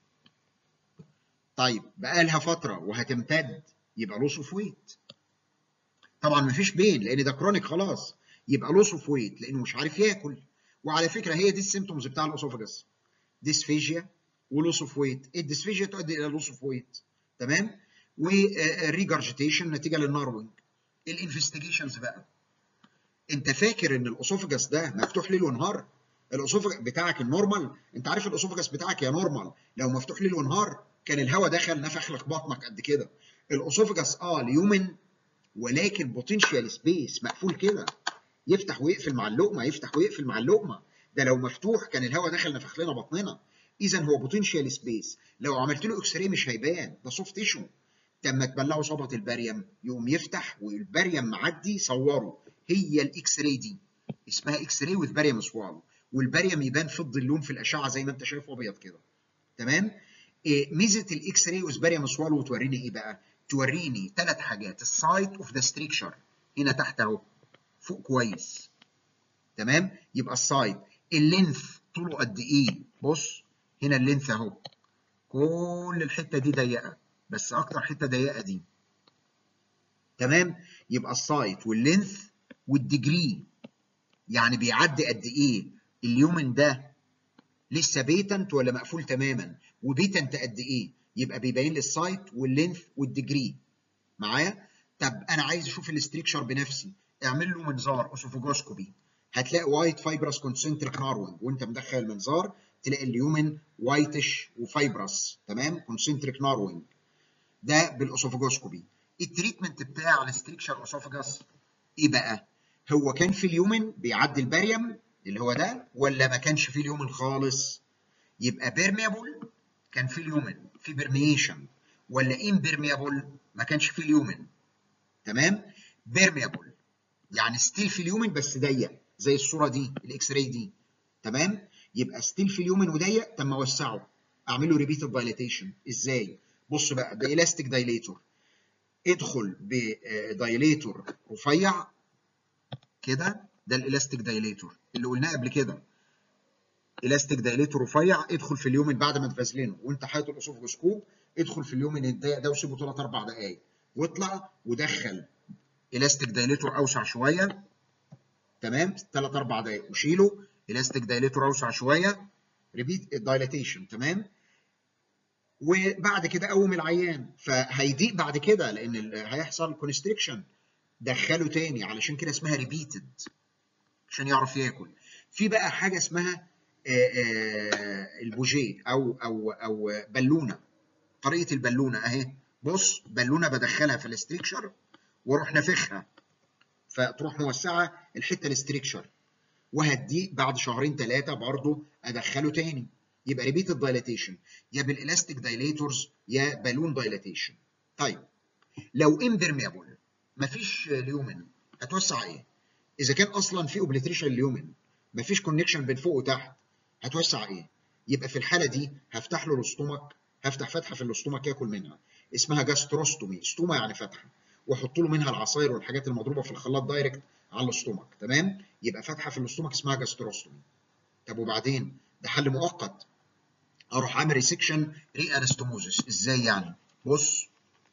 طيب بقى لها فتره وهتمتد يبقى لوس اوف ويت طبعا مفيش بين لان ده كرونيك خلاص يبقى لوس اوف ويت لانه مش عارف ياكل وعلى فكره هي دي السيمتومز بتاع الاسوفجس ديسفيجيا ولوس اوف ويت الديسفيجيا تؤدي الى لوس اوف ويت تمام وريجارجيتيشن نتيجه للناروينج الانفستيجيشنز بقى انت فاكر ان الاسوفجس ده مفتوح ليل ونهار الاسوفجس بتاعك النورمال انت عارف الاسوفجس بتاعك يا نورمال لو مفتوح ليل ونهار كان الهواء دخل نفخ لك بطنك قد كده الاسوفجس اه اليومن ولكن بوتنشال سبيس مقفول كده يفتح ويقفل مع اللقمه يفتح ويقفل مع اللقمه ده لو مفتوح كان الهواء دخل نفخ لنا بطننا اذا هو بوتنشال سبيس لو عملت له اكس راي مش هيبان ده سوفت تيشو لما تبلعه صبغه البريم يقوم يفتح والبريم معدي صوره هي الاكس راي دي اسمها اكس راي وذ باريم سوال والبريم يبان فضي اللون في الاشعه زي ما انت شايف ابيض كده تمام إيه ميزه الاكس راي وذ باريم سوال وتوريني ايه بقى توريني ثلاث حاجات السايت اوف ذا ستريكشر هنا تحت اهو فوق كويس تمام يبقى السايد اللينث طوله قد ايه بص هنا اللينث اهو كل الحته دي ضيقه بس اكتر حته ضيقه دي تمام يبقى السايت واللينث والديجري يعني بيعدي قد ايه اليومن ده لسه بيتنت ولا مقفول تماما وبيتنت قد ايه يبقى بيبين لي السايت واللينث والديجري معايا طب انا عايز اشوف الاستريكشر بنفسي اعمل له منظار اسوفوجوسكوبي هتلاقي وايت فايبرس كونسنتريك ناروينج وانت مدخل المنظار تلاقي اليومن وايتش وفايبرس تمام كونسنتريك ناروينج ده بالاسوفوجوسكوبي التريتمنت بتاع الاستريكشر اسوفوجاس ايه بقى هو كان في اليومن بيعدي الباريم اللي هو ده ولا ما كانش فيه اليومن خالص يبقى بيرميبل كان فيه اليومن في بيرميشن ولا امبيرميبل ما كانش فيه اليومن تمام بيرميبل يعني ستيل في اليومن بس ضيق زي الصوره دي الاكس راي دي تمام يبقى ستيل في اليومن وضيق طب ما اوسعه اعمل له ريبيتد دايليتيشن ازاي بص بقى بالاستيك دايليتور ادخل بدايليتور رفيع كده ده الالاستيك دايليتور اللي قلناه قبل كده الاستيك دايليتور رفيع ادخل في اليومن بعد ما تفازلينه وانت حاطط الاسوفجوسكوب ادخل في اليومن الضيق ده وسيبه 3 4 دقائق واطلع ودخل الاستيك دايليتور اوسع شويه تمام 3 4 دقائق وشيله الاستيك دايليتور اوسع شويه ريبيت الدايليتيشن تمام وبعد كده قوم العيان فهيضيق بعد كده لان هيحصل كونستريكشن دخله تاني علشان كده اسمها ريبيتد عشان يعرف ياكل في بقى حاجه اسمها آآ آآ البوجيه او او او بالونه طريقه البالونه اهي بص بالونه بدخلها في الاستريكشر واروح نافخها فتروح موسعه الحته الاستريكشر وهديه بعد شهرين ثلاثه برضه ادخله تاني يبقى ريبيتد دايلاتيشن يا بالالاستيك دايليتورز يا بالون دايلاتيشن طيب لو امبرميبل مفيش اليومن هتوسع ايه؟ اذا كان اصلا في اوبليتريشن اليومن مفيش كونكشن بين فوق وتحت هتوسع ايه؟ يبقى في الحاله دي هفتح له الاستومك هفتح فتحه في الاستومك ياكل منها اسمها جاستروستومي استوما يعني فتحه واحط له منها العصاير والحاجات المضروبه في الخلاط دايركت على الاستومك تمام؟ يبقى فتحه في الاستومك اسمها جاستروستومي طب وبعدين ده حل مؤقت اروح اعمل ريسكشن ري انستوموزس ازاي يعني؟ بص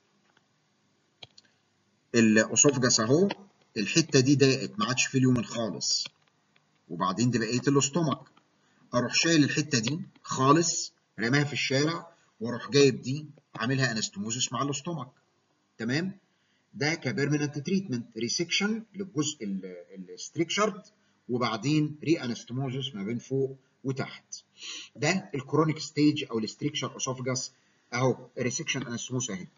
الاسوفجاس اهو الحته دي ضاقت ما عادش فيه اليومن خالص وبعدين دي بقيه الاستومك اروح شايل الحته دي خالص رماها في الشارع واروح جايب دي عاملها انستوموزس مع الاستومك تمام ده كبيرمننت تريتمنت ريسكشن للجزء الستريكشرد وبعدين ري انستوموزس ما بين فوق وتحت ده الكرونيك ستيج او الستريكشر اسوفجاس اهو ريسكشن انستوموس اهي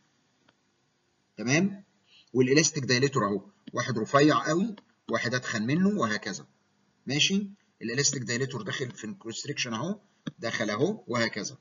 تمام والالاستيك دايليتور اهو واحد رفيع قوي واحد اتخن منه وهكذا ماشي الالاستيك دايليتور داخل في الكونستريكشن اهو دخل اهو وهكذا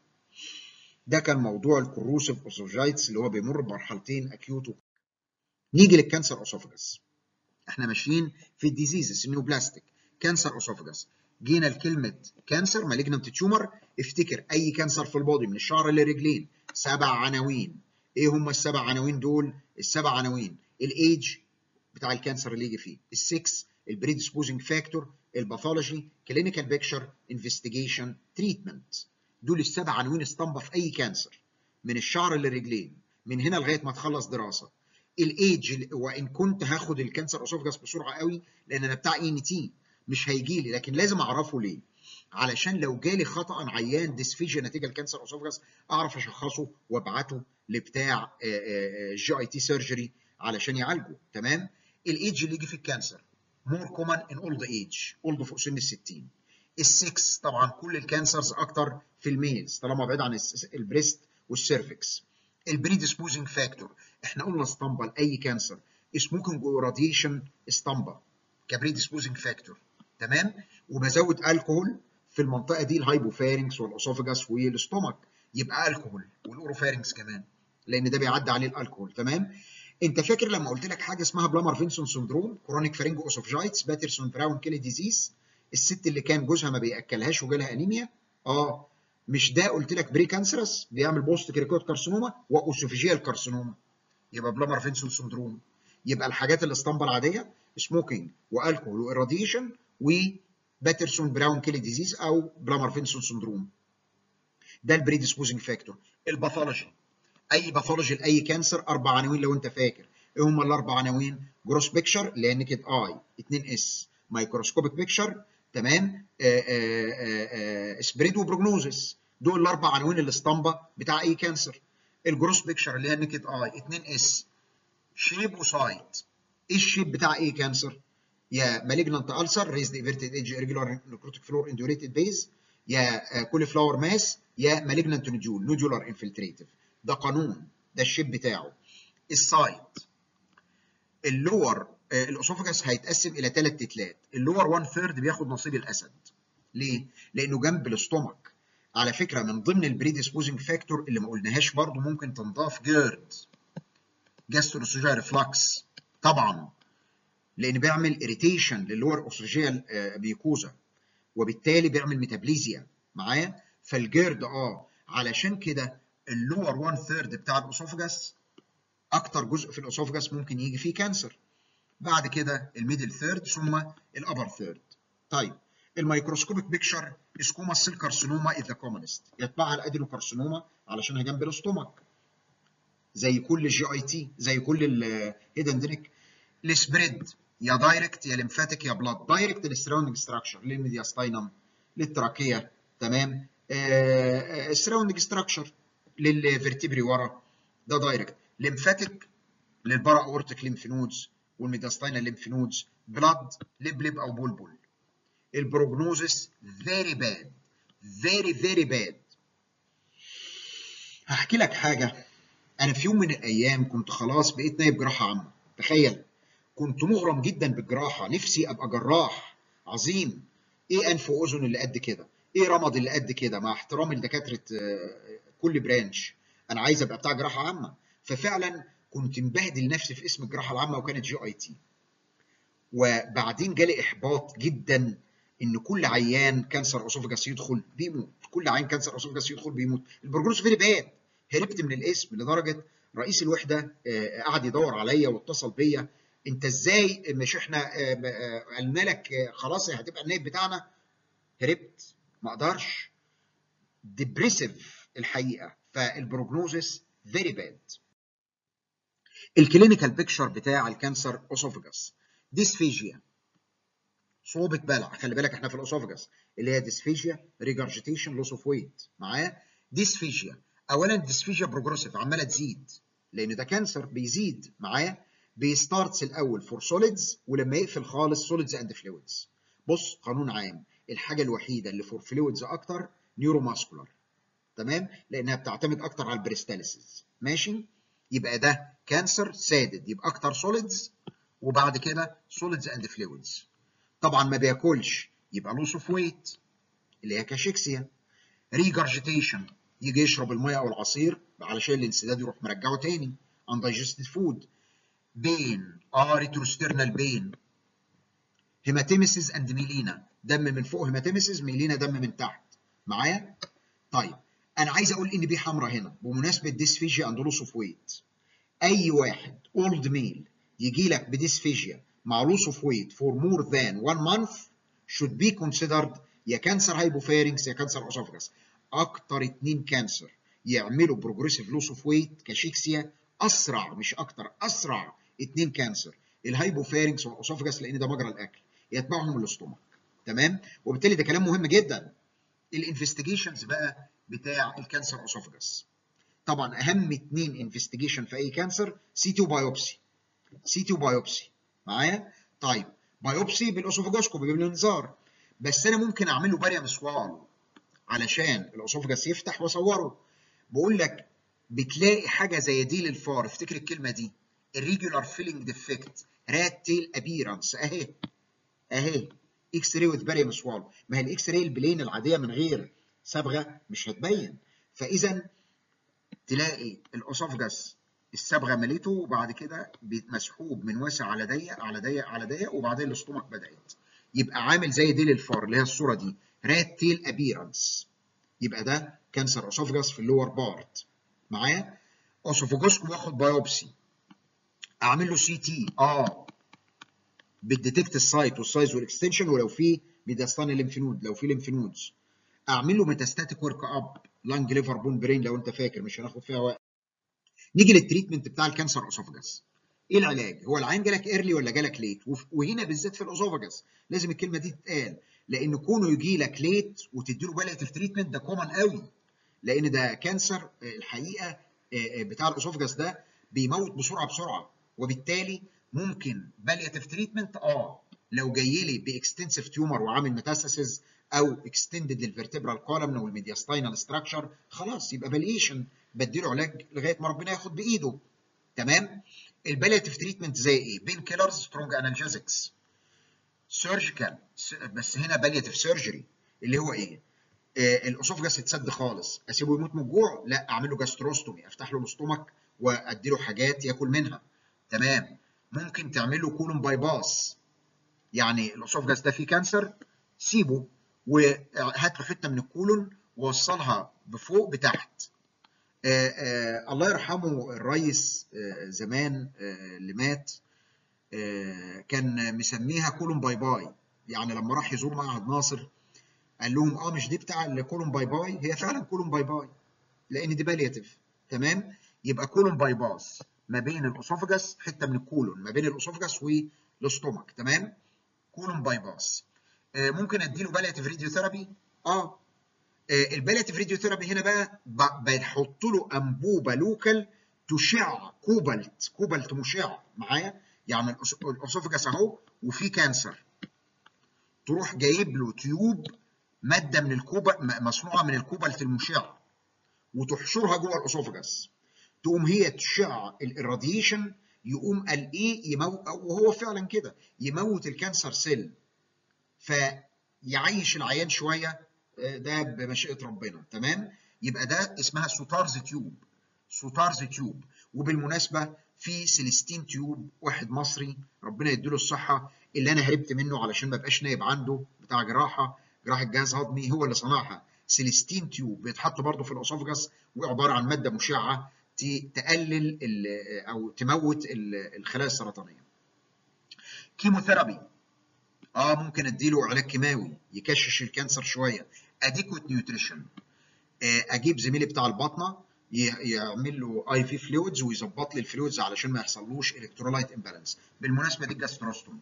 ده كان موضوع الكروسيف اوسوفجايتس اللي هو بيمر بمرحلتين اكيوت نيجي للكانسر اوسوفجاس احنا ماشيين في الديزيزز النيوبلاستيك كانسر اوسوفجاس جينا لكلمه كانسر مالجنانت تيومر افتكر اي كانسر في البودي من الشعر للرجلين سبع عناوين ايه هم السبع عناوين دول السبع عناوين الايج بتاع الكانسر اللي يجي فيه السكس البريدسبوزنج فاكتور الباثولوجي كلينيكال بيكتشر انفستيجيشن تريتمنت دول السبع عناوين اسطمبه في اي كانسر من الشعر للرجلين من هنا لغايه ما تخلص دراسه الايدج وان كنت هاخد الكانسر اسوفجاس بسرعه قوي لان انا بتاع اي ان تي مش هيجي لي لكن لازم اعرفه ليه علشان لو جالي خطا عيان ديسفيجيا نتيجه الكانسر اسوفجاس اعرف اشخصه وابعته لبتاع جي اي تي سيرجري علشان يعالجه تمام الايدج اللي يجي في الكانسر مور كومن ان اولد ايج اولد فوق سن ال 60 السكس طبعا كل الكانسرز اكتر في الميلز طالما بعيد عن البريست والسيرفكس البريدسبوزنج فاكتور احنا قلنا اسطمبه لاي كانسر سموكينج وراديشن اسطمبه كبريدسبوزنج فاكتور تمام وبزود الكحول في المنطقه دي الهايبوفارنكس والاسوفجاس والاستومك يبقى الكحول والاوروفارنكس كمان لان ده بيعدي عليه الالكحول تمام انت فاكر لما قلت لك حاجه اسمها بلامر فينسون سندروم كرونيك فارينجو اوسوفجايتس باترسون براون كيلي ديزيز الست اللي كان جوزها ما بياكلهاش وجالها انيميا اه مش ده قلت لك بري كانسرس بيعمل بوست كريكوت كارسينوما واوسوفيجيال كارسينوما يبقى بلامر فينسون سندروم يبقى الحاجات الاسطمبه العاديه سموكينج والكحول واراديشن وباترسون براون كيلي ديزيز او بلامر فينسون سندروم ده البريدسبوزنج فاكتور الباثولوجي اي باثولوجي لاي كانسر اربع عناوين لو انت فاكر ايه هم الاربع عناوين جروس بيكشر اللي هي نيكد اي 2 اس مايكروسكوبيك بيكشر تمام سبريد وبروجنوزس دول الاربع عناوين الاسطمبه بتاع اي كانسر الجروس بيكشر اللي هي نيكد اي 2 اس شيب وسايت ايه الشيب بتاع اي كانسر يا مالجنانت السر ريزد ايفيرتد ايدج ريجولار نيكروتيك فلور اندوريتد بيز يا كولي فلاور ماس يا مالجنانت نوديول نودولار انفلتريتيف ده قانون ده الشيب بتاعه السايت اللور الاسوفجاس هيتقسم الى ثلاث تتلات اللور 1 ثيرد بياخد نصيب الاسد ليه؟ لانه جنب الاستومك على فكره من ضمن البريديسبوزنج فاكتور اللي ما قلناهاش برضه ممكن تنضاف جيرد جاستروسوجيال ريفلكس طبعا لان بيعمل اريتيشن للور اوسوجيال بيكوزا وبالتالي بيعمل ميتابليزيا معايا فالجيرد اه علشان كده اللور 1 ثيرد بتاع الاسوفجاس اكتر جزء في الاسوفجاس ممكن يجي فيه كانسر بعد كده الميدل ثيرد ثم الابر ثيرد طيب الميكروسكوبيك بيكشر اسكوما سيل كارسينوما از ذا كومنست يتبعها الادينوكارسينوما علشان هي جنب الاستومك زي كل الجي اي تي زي كل الهيدن دريك السبريد يا دايركت يا ليمفاتيك يا بلاد دايركت للسراوندنج ستراكشر للميدياستاينم للتراكيه تمام السراوندنج ستراكشر للفرتبري ورا ده دايركت ليمفاتيك للبارا اورتيك ليمف نودز والميدياستاينال ليمف نودز بلاد لبلب او بلبل البروجنوزس فيري باد فيري فيري باد هحكي لك حاجه انا في يوم من الايام كنت خلاص بقيت نايب جراحه عامه تخيل كنت مغرم جدا بالجراحه نفسي ابقى جراح عظيم ايه انف واذن اللي قد كده ايه رمض اللي قد كده مع احترامي لدكاتره كل برانش انا عايز ابقى بتاع جراحه عامه ففعلا كنت مبهدل نفسي في اسم الجراحه العامه وكانت جي اي تي وبعدين جالي احباط جدا ان كل عيان كانسر اسوفجاس يدخل بيموت كل عيان كانسر اسوفجاس يدخل بيموت البروجنوز فيري باد هربت من الاسم لدرجه رئيس الوحده قعد يدور عليا واتصل بيا انت ازاي مش احنا قلنا لك خلاص هتبقى النائب بتاعنا هربت ما اقدرش ديبريسيف الحقيقه فالبروجنوزس فيري باد الكلينيكال بيكتشر بتاع الكانسر اسوفجاس ديسفيجيا صعوبة بلع خلي بالك احنا في الاسوفجاس اللي هي ديسفيجيا ريجرجيتيشن لوس اوف ويت معايا ديسفيجيا اولا ديسفيجيا بروجريسيف عماله تزيد لان ده كانسر بيزيد معايا بيستارتس الاول فور سوليدز ولما يقفل خالص سوليدز اند فلويدز بص قانون عام الحاجه الوحيده اللي فور فلويدز اكتر نيورو ماسكولار تمام لانها بتعتمد اكتر على البريستاليسيس ماشي يبقى ده كانسر سادد يبقى اكتر سوليدز وبعد كده سوليدز اند فلويدز طبعا ما بياكلش يبقى لوس اوف ويت اللي هي كاشيكسيا ريجرجيتيشن يجي يشرب الميه او العصير علشان الانسداد يروح مرجعه تاني undigested فود بين اه ريتروسترنال بين هيماتيميسيس اند ميلينا دم من فوق هيماتيميسيس ميلينا دم من تحت معايا طيب انا عايز اقول ان بي حمراء هنا بمناسبه ديسفيجيا اند لوس اوف ويت اي واحد اولد ميل يجي لك بديسفيجيا مع loss of weight for more than one month should be considered يا كانسر هايبوفارينكس يا كانسر اسوفجاس اكتر اتنين كانسر يعملوا بروجريسيف لوس اوف ويت كاشيكسيا اسرع مش اكتر اسرع اتنين كانسر الهايبوفارينكس والاسوفجاس لان ده مجرى الاكل يتبعهم الاستومك تمام وبالتالي ده كلام مهم جدا الانفستيجيشنز بقى بتاع الكانسر اسوفجاس طبعا اهم اتنين انفستيجيشن في اي كانسر سي تي وبايوبسي سي تي وبايوبسي معايا طيب بايوبسي بالاسوفجاسكوبي بالانذار بس انا ممكن اعمل له باريا مسوار علشان الاسوفجاس يفتح واصوره بقول لك بتلاقي حاجه زي دي للفار افتكر الكلمه دي الريجولار فيلينج ديفكت رات تيل ابيرنس اهي اهي اكس راي وذ باريا مسوار ما هي الاكس راي البلين العاديه من غير صبغه مش هتبين فاذا تلاقي الاسوفجاس الصبغه مليته وبعد كده مسحوب من واسع على ضيق على ضيق على ضيق وبعدين الاستومك بدات يبقى عامل زي ديل الفار اللي هي الصوره دي رات تيل ابيرنس يبقى ده كانسر اسوفجاس في اللور بارت معايا اسوفجاسكم واخد بايوبسي اعمل له سي تي اه بتديتكت السايت والسايز والاكستنشن ولو في ميداستان الليمف نود لو في ليمف نودز اعمل له ميتاستاتيك ورك اب لانج ليفر بون برين لو انت فاكر مش هناخد فيها وقت نيجي للتريتمنت بتاع الكانسر اسوفجاس ايه العلاج هو العين جالك ايرلي ولا جالك ليت وهنا بالذات في الاسوفجاس لازم الكلمه دي تتقال لان كونه يجي لك ليت وتديله باليتيف تريتمنت ده كومن قوي لان ده كانسر الحقيقه بتاع الاسوفجاس ده بيموت بسرعه بسرعه وبالتالي ممكن باليتيف تريتمنت اه لو جاي لي باكستنسيف تيومر وعامل ميتاستاسيز او اكستندد للفرتبرال كولمن والميدياستاينال ستراكشر خلاص يبقى باليشن بديله علاج لغايه ما ربنا ياخد بايده تمام البالياتيف تريتمنت زي ايه بين كيلرز سترونج انالجيزكس سيرجيكال بس هنا بالياتيف سيرجري اللي هو ايه آه الاسوفجاس اتسد خالص اسيبه يموت من الجوع لا اعمل له جاستروستومي افتح له الاستومك وادي له حاجات ياكل منها تمام ممكن تعمل له كولون باي باس يعني الاسوفجاس ده فيه كانسر سيبه وهات له حته من الكولون ووصلها بفوق بتحت آآ آآ الله يرحمه الرئيس زمان اللي مات كان مسميها كولون باي باي يعني لما راح يزور معهد ناصر قال لهم اه مش دي بتاع الكولون باي باي هي فعلا كولون باي باي لان دي بالياتيف تمام يبقى كولون باي باس ما بين الاسوفجاس حته من الكولون ما بين الاسوفجاس والاستومك تمام كولون باي باس آه ممكن اديله بالياتيف راديوثيرابي اه البالياتيف راديوثيرابي هنا بقى بحط له انبوبه لوكال تشع كوبالت كوبالت مشع معايا يعني الاسوفجاس اهو وفي كانسر تروح جايب له تيوب ماده من الكوبا مصنوعه من الكوبالت المشع وتحشرها جوه الاسوفجاس تقوم هي تشع الراديشن يقوم قال ايه يموت وهو فعلا كده يموت الكانسر سيل فيعيش العيان شويه ده بمشيئه ربنا تمام يبقى ده اسمها سوتارز تيوب سوتارز تيوب وبالمناسبه في سيليستين تيوب واحد مصري ربنا يديله الصحه اللي انا هربت منه علشان ما ابقاش نايب عنده بتاع جراحه جراحه جهاز هضمي هو اللي صنعها سيليستين تيوب بيتحط برضه في الاسوفجاس وعباره عن ماده مشعه تقلل او تموت الخلايا السرطانيه كيموثيرابي اه ممكن اديله علاج كيماوي يكشش الكانسر شويه اديكوت نيوتريشن اجيب زميلي بتاع البطنه يعمل له اي في فلويدز ويظبط لي الفلويدز علشان ما يحصلوش الكترولايت امبالانس بالمناسبه دي الجاستروستومي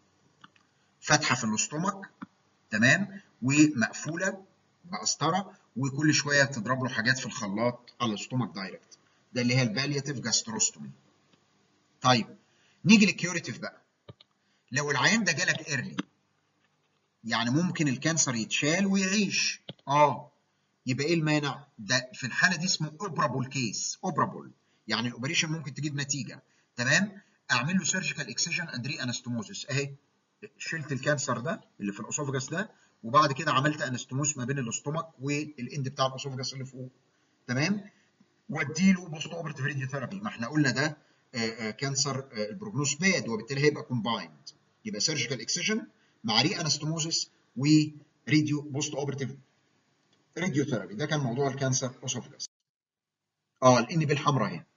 فاتحه في الاستومك تمام ومقفوله بقسطره وكل شويه تضرب له حاجات في الخلاط على الاستومك دايركت ده اللي هي البالياتيف جاستروستومي طيب نيجي للكيوريتيف بقى لو العيان ده جالك ايرلي يعني ممكن الكانسر يتشال ويعيش اه يبقى ايه المانع ده في الحاله دي اسمه اوبرابول كيس اوبرابول يعني الاوبريشن ممكن تجيب نتيجه تمام اعمل له سيرجيكال اكسجن اند ري انستوموزس اهي شلت الكانسر ده اللي في الاسوفجاس ده وبعد كده عملت انستوموس ما بين الاستومك والاند بتاع الاسوفجاس اللي فوق تمام واديله بوست اوبرتيف راديوثيرابي ما احنا قلنا ده آآ آآ كانسر البروجنوس باد وبالتالي هيبقى كومبايند يبقى سيرجيكال اكسجن مع ري انستوموزس وراديو بوست اوبرتيف راديوثيرابي ده كان موضوع الكانسر اسوفجاس اه الان بالحمراء اهي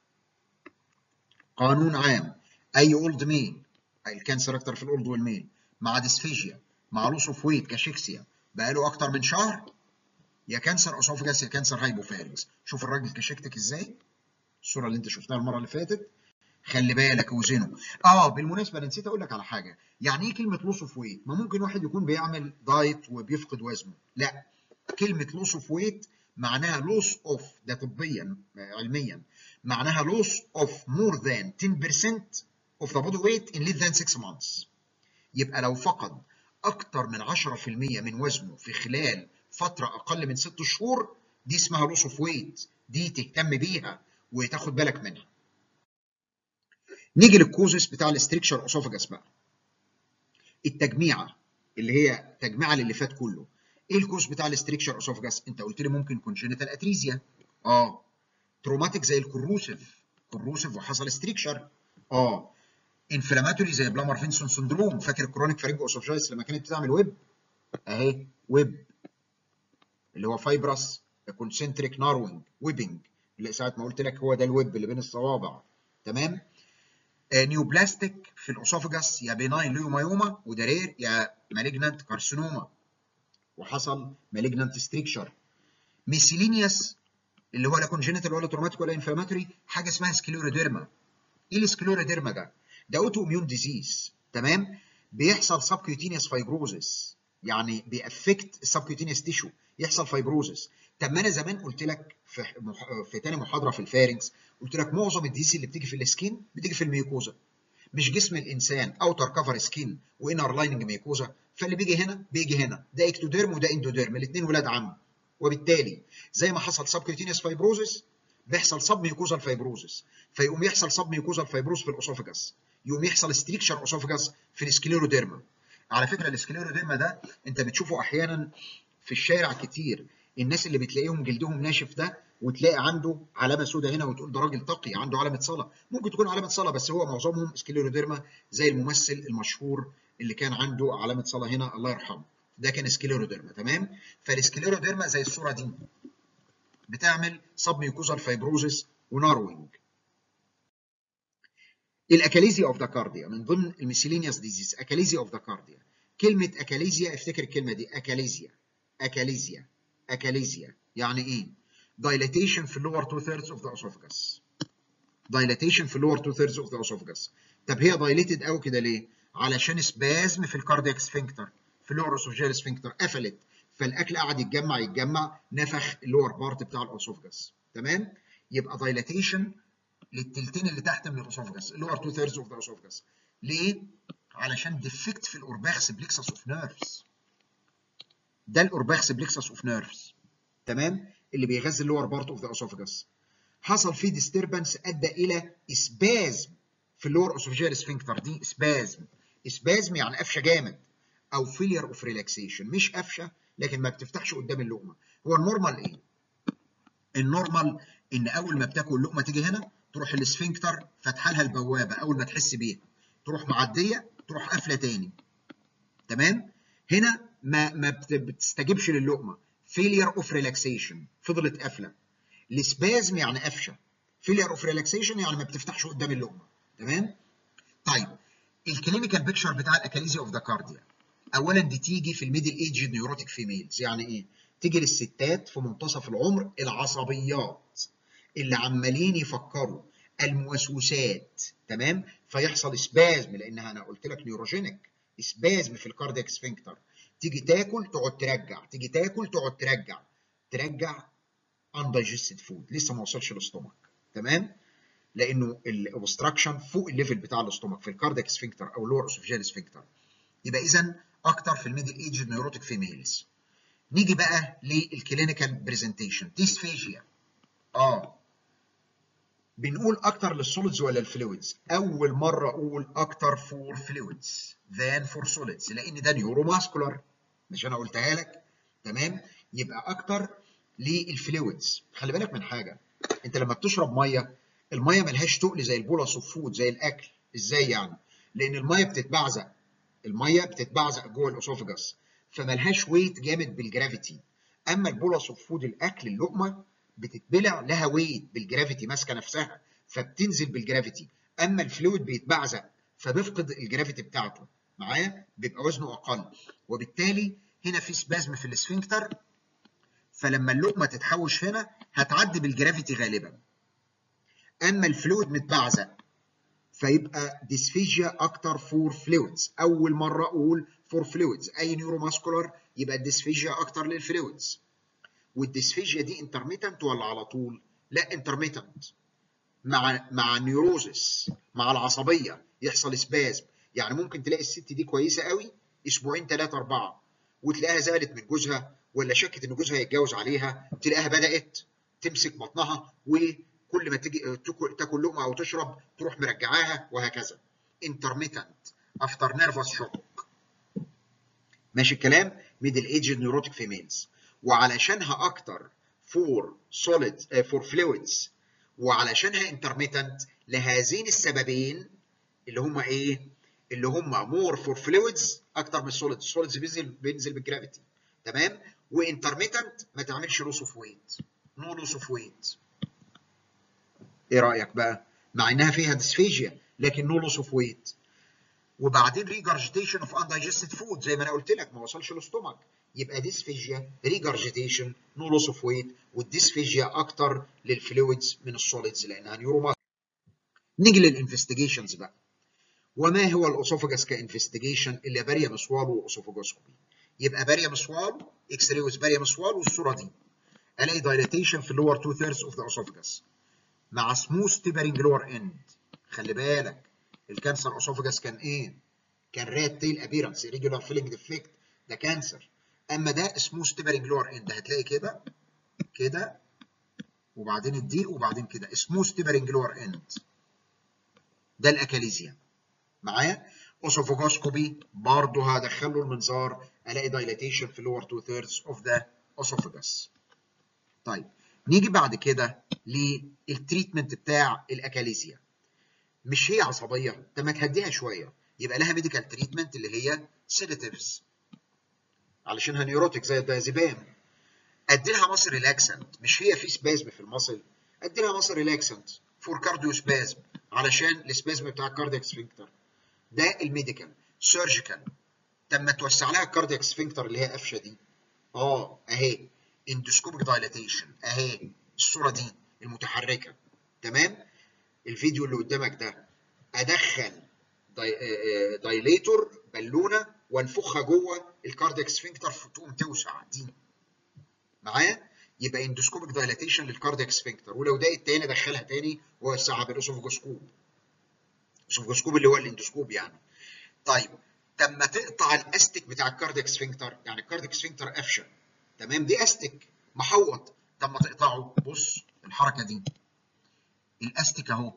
قانون عام اي اولد ميل الكانسر اكتر في الاولد والميل مع ديسفيجيا مع لوس اوف ويت كاشيكسيا بقاله اكتر من شهر يا كانسر اسوفجاس يا كانسر هايبوفارنكس شوف الراجل كشكتك ازاي الصوره اللي انت شفتها المره اللي فاتت خلي بالك وزنه اه بالمناسبه انا نسيت اقول لك على حاجه يعني ايه كلمه لوس اوف ويت ما ممكن واحد يكون بيعمل دايت وبيفقد وزنه لا كلمه لوس اوف ويت معناها لوس اوف ده طبيا علميا معناها لوس اوف مور ذان 10% of the body weight in less than 6 months يبقى لو فقد اكتر من 10% من وزنه في خلال فتره اقل من 6 شهور دي اسمها لوس اوف ويت دي تهتم بيها وتاخد بالك منها نيجي للكوزس بتاع الاستريكشر اسوفاجاس بقى التجميعه اللي هي تجميعه للي فات كله ايه الكوز بتاع الاستريكشر اسوفاجاس انت قلت لي ممكن كونجينيتال اتريزيا اه تروماتيك زي الكروسيف كروسيف وحصل استريكشر اه انفلاماتوري زي بلامر فينسون سندروم فاكر الكرونيك فارينجو اسوفاجاس لما كانت بتعمل ويب اهي ويب اللي هو فايبرس كونسنتريك ناروينج ويبنج اللي ساعه ما قلت لك هو ده الويب اللي بين الصوابع تمام آه نيوبلاستيك في الاسوفاجاس يا بيناين ليومايوما وده رير يا مالجنانت كارسينوما وحصل مالجنانت ستريكشر ميسيلينيوس اللي هو لا كونجينيتال ولا تروماتيك ولا انفلاماتوري حاجه اسمها سكليوروديرما ايه السكليوروديرما ده؟ ده اوتو اميون ديزيز تمام بيحصل سبكيوتينيوس فايبروزس يعني بيأفكت السبكيوتينيوس تيشو يحصل فايبروزس طب ما انا زمان قلت لك في مح... في تاني محاضره في الفارنكس قلت لك معظم الديزيز اللي بتيجي في السكين بتيجي في الميوكوزا مش جسم الانسان اوتر كفر سكين وانر لايننج ميوكوزا فاللي بيجي هنا بيجي هنا ده اكتوديرم وده اندوديرم الاثنين ولاد عم وبالتالي زي ما حصل سبكيوتينيوس فايبروزس بيحصل سب ميوكوزال فايبروزس فيقوم يحصل سب ميوكوزال فايبروز في الاسوفجاس يقوم يحصل ستريكشر اسوفجاس في السكليروديرما على فكره السكليروديرما ده انت بتشوفه احيانا في الشارع كتير الناس اللي بتلاقيهم جلدهم ناشف ده وتلاقي عنده علامه سوداء هنا وتقول ده راجل تقي عنده علامه صلاه ممكن تكون علامه صلاه بس هو معظمهم سكليروديرما زي الممثل المشهور اللي كان عنده علامه صلاه هنا الله يرحمه ده كان سكليروديرما تمام فالسكليروديرما زي الصوره دي بتعمل سب ميوكوزال فايبروزس وناروينج الاكاليزيا اوف ذا كارديا من ضمن الميسيلينيوس ديزيز اكاليزيا اوف ذا كارديا كلمه اكاليزيا افتكر الكلمه دي اكاليزيا اكاليزيا اكاليزيا يعني ايه dilatation في اللور 2 thirds of the esophagus dilatation في اللور 2 thirds of the esophagus طب هي dilated قوي كده ليه علشان سبازم في الكاردياك سفنكتر في اللور اسوفجيال سفنكتر قفلت فالاكل قعد يتجمع يتجمع نفخ اللور بارت بتاع الاسوفجاس تمام يبقى dilatation للتلتين اللي تحت من الاسوفجاس اللور 2 thirds of the esophagus ليه علشان ديفكت في الاورباكس بليكسس اوف نيرفز ده الاورباكس بليكسس اوف نيرفز تمام اللي بيغذي اللور بارت اوف ذا اسوفجاس حصل فيه ديستربنس ادى الى اسبازم في اللور اسوفجيال سفنكتر دي اسبازم اسبازم يعني قفشه جامد او فيلير اوف ريلاكسيشن مش قفشه لكن ما بتفتحش قدام اللقمه هو النورمال ايه النورمال ان اول ما بتاكل اللقمه تيجي هنا تروح السفنكتر فاتحه لها البوابه اول ما تحس بيها تروح معديه تروح قافله تاني تمام هنا ما ما بتستجيبش للقمه فيلير اوف ريلاكسيشن فضلت قافله السبازم يعني قفشه فيلير اوف ريلاكسيشن يعني ما بتفتحش قدام اللقمه تمام طيب الكلينيكال بيكتشر بتاع الاكاليزيا اوف ذا كارديا اولا دي تيجي في الميدل ايج نيوروتيك فيميلز يعني ايه تيجي للستات في منتصف العمر العصبيات اللي عمالين يفكروا الموسوسات تمام فيحصل سبازم لانها انا قلت لك نيوروجينيك سبازم في الكاردياك سفنكتر تيجي تاكل تقعد ترجع تيجي تاكل تقعد ترجع ترجع undigested فود لسه ما وصلش للاستومك تمام لانه الاوبستراكشن فوق الليفل بتاع الاستومك في الكاردياك سفنكتر او اللور اسوفجيال سفنكتر يبقى اذا اكتر في الميدل ايج نيوروتيك فيميلز نيجي بقى للكلينيكال برزنتيشن ديسفيجيا اه بنقول اكتر للسوليدز ولا الفلويدز اول مره اقول اكتر فور فلويدز ذان فور سوليدز لان ده نيورو ماسكولار مش انا قلتها لك تمام يبقى اكتر للفلويدز خلي بالك من حاجه انت لما بتشرب ميه الميه ملهاش تقل زي البولس اوف فود زي الاكل ازاي يعني لان الميه بتتبعزق الميه بتتبعزق جوه الاسوفجاس فملهاش ويت جامد بالجرافيتي اما البولس اوف فود الاكل اللقمه بتتبلع لها ويت بالجرافيتي ماسكه نفسها فبتنزل بالجرافيتي اما الفلويد بيتبعزق فبيفقد الجرافيتي بتاعته معايا بيبقى وزنه اقل وبالتالي هنا في سبازم في السفنكتر فلما اللقمه تتحوش هنا هتعدي بالجرافيتي غالبا اما الفلويد متبعزق فيبقى ديسفيجيا اكتر فور فلويدز اول مره اقول فور فلويدز اي نيورو ماسكولار يبقى الديسفيجيا اكتر للفلويدز والديسفيجيا دي انترميتنت ولا على طول لا انترميتنت مع مع نيوروزس مع العصبيه يحصل سبازم يعني ممكن تلاقي الست دي كويسه قوي اسبوعين ثلاثه اربعه وتلاقيها زعلت من جوزها ولا شكت ان جوزها يتجوز عليها تلاقيها بدات تمسك بطنها وكل ما تيجي تاكل لقمه او تشرب تروح مرجعاها وهكذا انترميتنت افتر نيرفس شوك ماشي الكلام ميدل ايج نيوروتيك فيميلز وعلشانها اكتر فور سوليد فور فلويدز وعلشانها انترميتنت لهذين السببين اللي هم ايه؟ اللي هم مور فور فلويدز اكتر من السوليدز، السوليدز بينزل بينزل بالجرافيتي تمام؟ وانترميتنت ما تعملش لوس اوف ويت نو لوس اوف ويت ايه رايك بقى؟ مع انها فيها ديسفيجيا لكن نو لوس اوف ويت وبعدين ريجرجيتيشن اوف اندايجستد فود زي ما انا قلت لك ما وصلش للاستومك يبقى ديسفيجيا ريجرجيتيشن نو لوس اوف ويت والديسفيجيا اكتر للفلويدز من السوليدز لانها نيورو نيجي للانفستيجيشنز بقى وما هو الاسوفجاس كانفستيجيشن اللي باريا مسوال واسوفجاسكوبي يبقى باريا مسوال اكس راي باريا مسوال والصوره دي الاقي دايليتيشن في اللور 2 ثيردز اوف ذا اسوفجاس مع سموث تيبرنج لور اند خلي بالك الكانسر اسوفجاس كان ايه؟ كان رات تيل ابيرنس ريجولار فيلنج ديفكت ده كانسر اما ده سموث تيبرنج لور اند هتلاقي كده كده وبعدين الضيق وبعدين كده سموث تيبرنج لور اند ده الاكاليزيا معايا اوسوفوجوسكوبي برضه هدخله المنظار الاقي دايلاتيشن في اللور تو ثيردز اوف ذا اوسوفوجاس طيب نيجي بعد كده للتريتمنت بتاع الاكاليزيا مش هي عصبيه طب ما تهديها شويه يبقى لها ميديكال تريتمنت اللي هي سيداتيفز علشانها نيوروتيك زي الدايزيبام ادي لها مصر ريلاكسنت مش هي في سبازم في المصل ادي لها مصر ريلاكسنت فور كارديو سبازم علشان السبازم بتاع الكاردياك سفنكتر ده الميديكال سيرجيكال طب ما توسع لها الكاردياك سفنكتر اللي هي قفشه دي اه اهي اندوسكوبيك دايلاتيشن اهي الصوره دي المتحركه تمام الفيديو اللي قدامك ده ادخل داي... دايليتور بالونه وانفخها جوه الكاردياك سفنكتر تقوم توسع دي معايا يبقى اندوسكوبيك دايلاتيشن للكاردياك سفنكتر ولو ضاقت تاني ادخلها تاني ووسعها بالاسوفجوسكوب الاسوفجوسكوب اللي هو الاندوسكوب يعني طيب طب ما تقطع الاستك بتاع الكاردياك سفنكتر يعني الكاردياك سفنكتر قفشه تمام دي استك محوط طب ما تقطعه بص الحركه دي الاستك اهو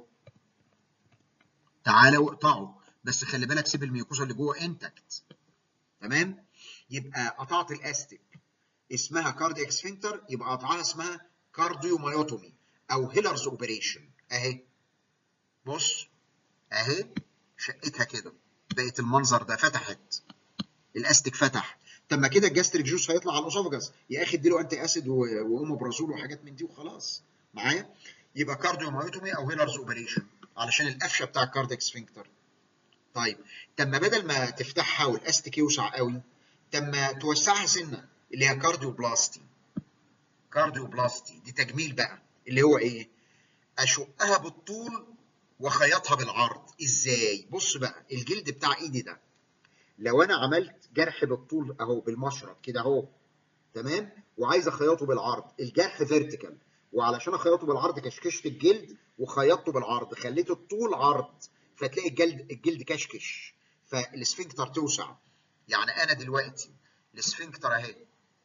تعالى واقطعه بس خلي بالك سيب الميوكوزا اللي جوه انتكت تمام يبقى قطعت الاستك اسمها كاردياك سفنكتر يبقى قطعها اسمها كارديومايوتومي او هيلرز اوبريشن اهي بص اهي شقتها كده بقت المنظر ده فتحت الاستك فتح طب ما كده الجاستريك جوس هيطلع على الاسوفجاس يا اخي اديله انتي اسيد واوموبرازول وحاجات من دي وخلاص معايا يبقى كارديومايوتومي او هيلرز اوبريشن علشان القفشه بتاع الكاردياك سفنكتر طيب طب ما بدل ما تفتحها والاستك يوسع قوي طب ما توسعها سنه اللي هي كارديو بلاستي كارديو بلاستي دي تجميل بقى اللي هو ايه اشقها بالطول واخيطها بالعرض ازاي بص بقى الجلد بتاع ايدي ده لو انا عملت جرح بالطول اهو بالمشرط كده اهو تمام وعايز اخيطه بالعرض الجرح فيرتيكال وعلشان اخيطه بالعرض كشكشت الجلد وخيطته بالعرض خليت الطول عرض فتلاقي الجلد الجلد كشكش فالسفنكتر توسع يعني انا دلوقتي السفنكتر اهي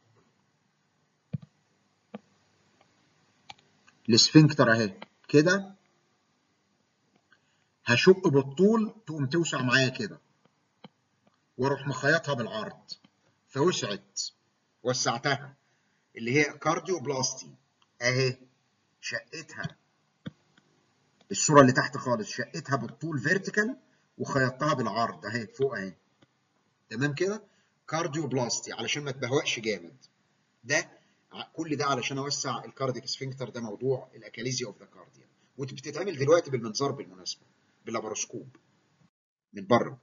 السفنكتر اهي كده هشق بالطول تقوم توسع معايا كده واروح مخيطها بالعرض فوسعت وسعتها اللي هي كارديو بلاستي اهي شقتها الصوره اللي تحت خالص شقتها بالطول فيرتيكال وخيطتها بالعرض اهي فوق اهي تمام كده كارديو بلاستي علشان ما تبهوأش جامد ده كل ده علشان اوسع الكارديك سفنكتر ده موضوع الاكاليزيا اوف ذا كارديا وبتتعمل دلوقتي بالمنظار بالمناسبه باللاباروسكوب من بره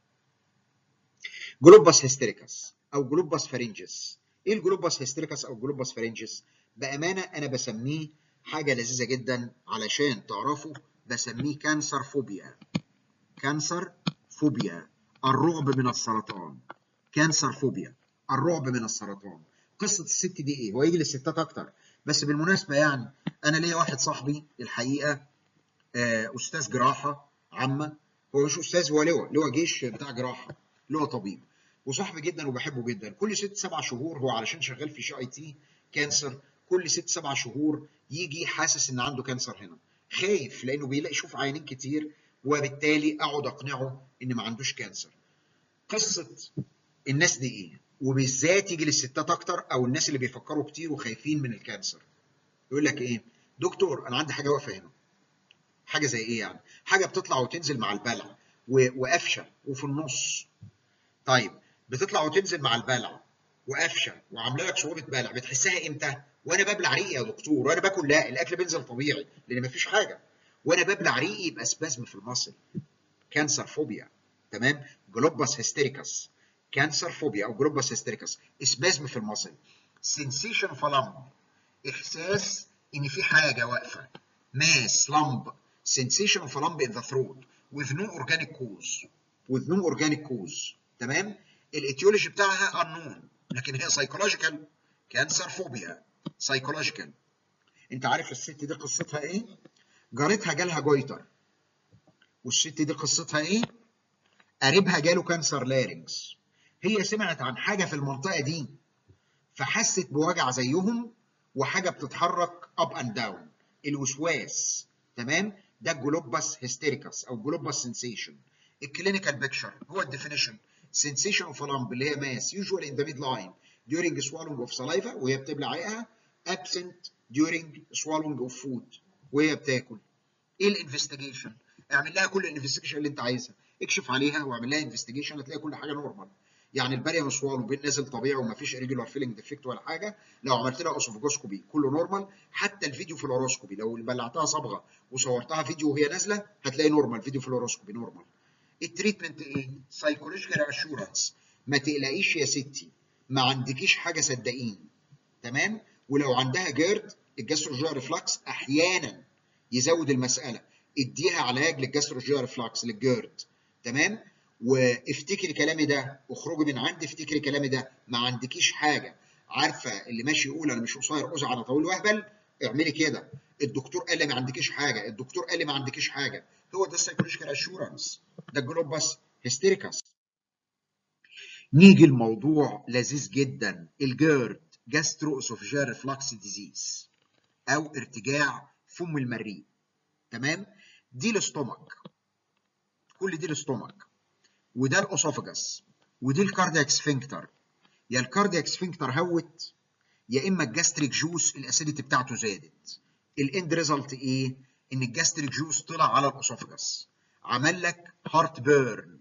جلوباس هيستيريكاس او جلوباس فارنجس ايه الجلوباس هيستيريكاس او جلوباس فارنجس بامانه انا بسميه حاجه لذيذه جدا علشان تعرفوا بسميه كانسر فوبيا كانسر فوبيا الرعب من السرطان كانسر فوبيا الرعب من السرطان قصه الست دي ايه هو يجي للستات اكتر بس بالمناسبه يعني انا ليا واحد صاحبي الحقيقه استاذ جراحه عامه هو مش استاذ هو لواء لواء جيش بتاع جراحه لواء طبيب وصاحبي جدا وبحبه جدا كل ست سبع شهور هو علشان شغال في شي اي تي كانسر كل ست سبع شهور يجي حاسس ان عنده كانسر هنا خايف لانه بيلاقي يشوف عيانين كتير وبالتالي اقعد اقنعه ان ما عندوش كانسر قصه الناس دي ايه وبالذات يجي للستات اكتر او الناس اللي بيفكروا كتير وخايفين من الكانسر يقول لك ايه دكتور انا عندي حاجه واقفه هنا حاجه زي ايه يعني حاجه بتطلع وتنزل مع البلع وقفشه وفي النص طيب بتطلع وتنزل مع البلع وقفشه وعامله لك صعوبه بلع بتحسها امتى وانا ببلع ريقي يا دكتور وانا باكل لا الاكل بينزل طبيعي لان مفيش حاجه وانا ببلع ريقي يبقى سبازم في المصل كانسر فوبيا تمام جلوباس هيستيريكاس كانسر فوبيا او جلوباس هيستيريكاس سبازم في المصل سنسيشن فلامب احساس ان في حاجه واقفه ماس لمب sensation of a lump in the throat with no organic cause with no organic cause تمام الايتيولوجي بتاعها unknown لكن هي psychological cancer phobia psychological انت عارف الست دي قصتها ايه جارتها جالها جويتر والست دي قصتها ايه قريبها جاله كانسر لارنجز هي سمعت عن حاجه في المنطقه دي فحست بوجع زيهم وحاجه بتتحرك اب اند داون الوسواس تمام ده الجلوباس هيستيريكاس او جلوباس سنسيشن الكلينيكال بيكتشر هو الديفينيشن sensation of a lump اللي هي ماس usually in the midline during swallowing of saliva وهي بتبلع عيقها absent during swallowing of food وهي بتاكل ايه الانفستيجيشن اعمل لها كل الانفستيجيشن اللي انت عايزها اكشف عليها واعمل لها انفستيجيشن هتلاقي كل حاجه نورمال يعني الباريوم سوالو بين نازل طبيعي وما فيش ريجولار فيلنج ديفكت ولا حاجه لو عملت لها اوسوفوجوسكوبي كله نورمال حتى الفيديو فلوروسكوبي لو بلعتها صبغه وصورتها فيديو وهي نازله هتلاقي نورمال فيديو فلوروسكوبي نورمال التريتمنت ايه سايكولوجيكال اشورنس ما تقلقيش يا ستي ما عندكيش حاجه صدقيني تمام ولو عندها جيرد الجاستروجيا ريفلكس احيانا يزود المساله اديها علاج للجاستروجيا ريفلكس للجيرد تمام وافتكري كلامي ده اخرجي من عندي افتكري كلامي ده ما عندكيش حاجه عارفه اللي ماشي يقول انا مش قصير قزع انا طويل واهبل اعملي كده الدكتور قال لي ما عندكيش حاجه الدكتور قال لي ما عندكيش حاجه هو ده السايكولوجيكال اشورنس ده الجلوباس هيستيريكاس نيجي الموضوع لذيذ جدا الجيرد جاسترو اسوفيجيال ريفلكس ديزيز او ارتجاع فم المريء تمام دي الاستومك كل دي الاستومك وده الاسوفجس ودي الكاردياك سفنكتر يا الكاردياك سفنكتر هوت يا اما الجاستريك جوس الاسيديتي بتاعته زادت الاند ريزلت ايه ان الجاستريك جوس طلع على الاسوفجس عمل لك هارت بيرن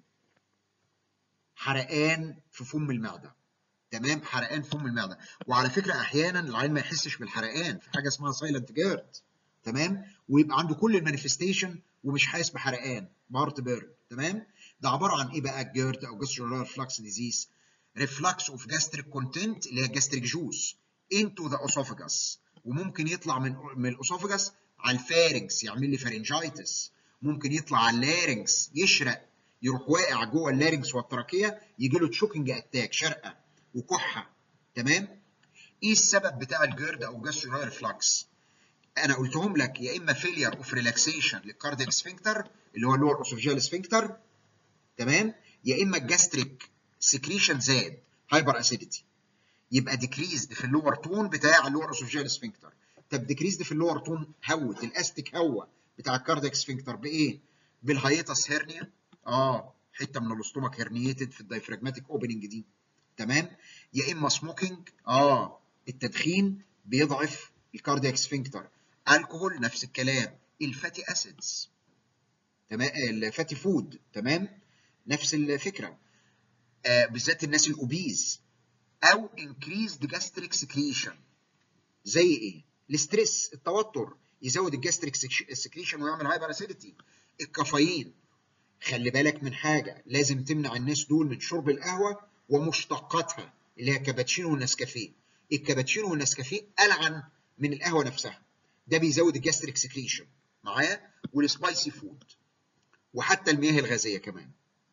حرقان في فم المعده تمام حرقان في فم المعده وعلى فكره احيانا العين ما يحسش بالحرقان في حاجه اسمها سايلنت جيرد تمام ويبقى عنده كل المانيفستيشن ومش حاسس بحرقان بهارت بيرن تمام ده عباره عن ايه بقى الجيرد او جاسترولار فلكس ديزيز ريفلكس اوف جاستريك كونتنت اللي هي الجاستريك جوس انتو ذا اسوفجس وممكن يطلع من من الاسوفجس على الفارنكس يعمل لي فارنجايتس ممكن يطلع على اللارنكس يشرق يروح واقع جوه اللارنكس والتراكيه يجي له تشوكينج اتاك شرقه وكحه تمام ايه السبب بتاع الجيرد او جاسترولار فلكس انا قلتهم لك يا اما فيلير اوف ريلاكسيشن للكاردياك سفنكتر اللي هو اللور اسوفجيال سفنكتر تمام يا اما الجاستريك سكريشن زاد هايبر اسيديتي يبقى ديكريزد في اللور تون بتاع اللور اسوفجيال سفنكتر طب ديكريزد في اللور تون هوت الاستيك هوا بتاع الكاردياك سفنكتر بايه؟ بالهايتس هيرنيا اه حته من الاستومك هيرنيتد في الدايفراجماتيك اوبننج دي تمام يا اما سموكينج اه التدخين بيضعف الكاردياك سفنكتر الكحول نفس الكلام الفاتي اسيدز تمام الفاتي فود تمام نفس الفكره آه بالذات الناس الاوبيز او increased gastric secretion زي ايه؟ الاستريس التوتر يزود الجاستريك سكريشن ويعمل هايبر اسيديتي الكافيين خلي بالك من حاجه لازم تمنع الناس دول من شرب القهوه ومشتقاتها اللي هي كابتشينو والنسكافيه الكابتشينو والنسكافيه العن من القهوه نفسها ده بيزود الجاستريك سكريشن معايا والسبايسي فود وحتى المياه الغازيه كمان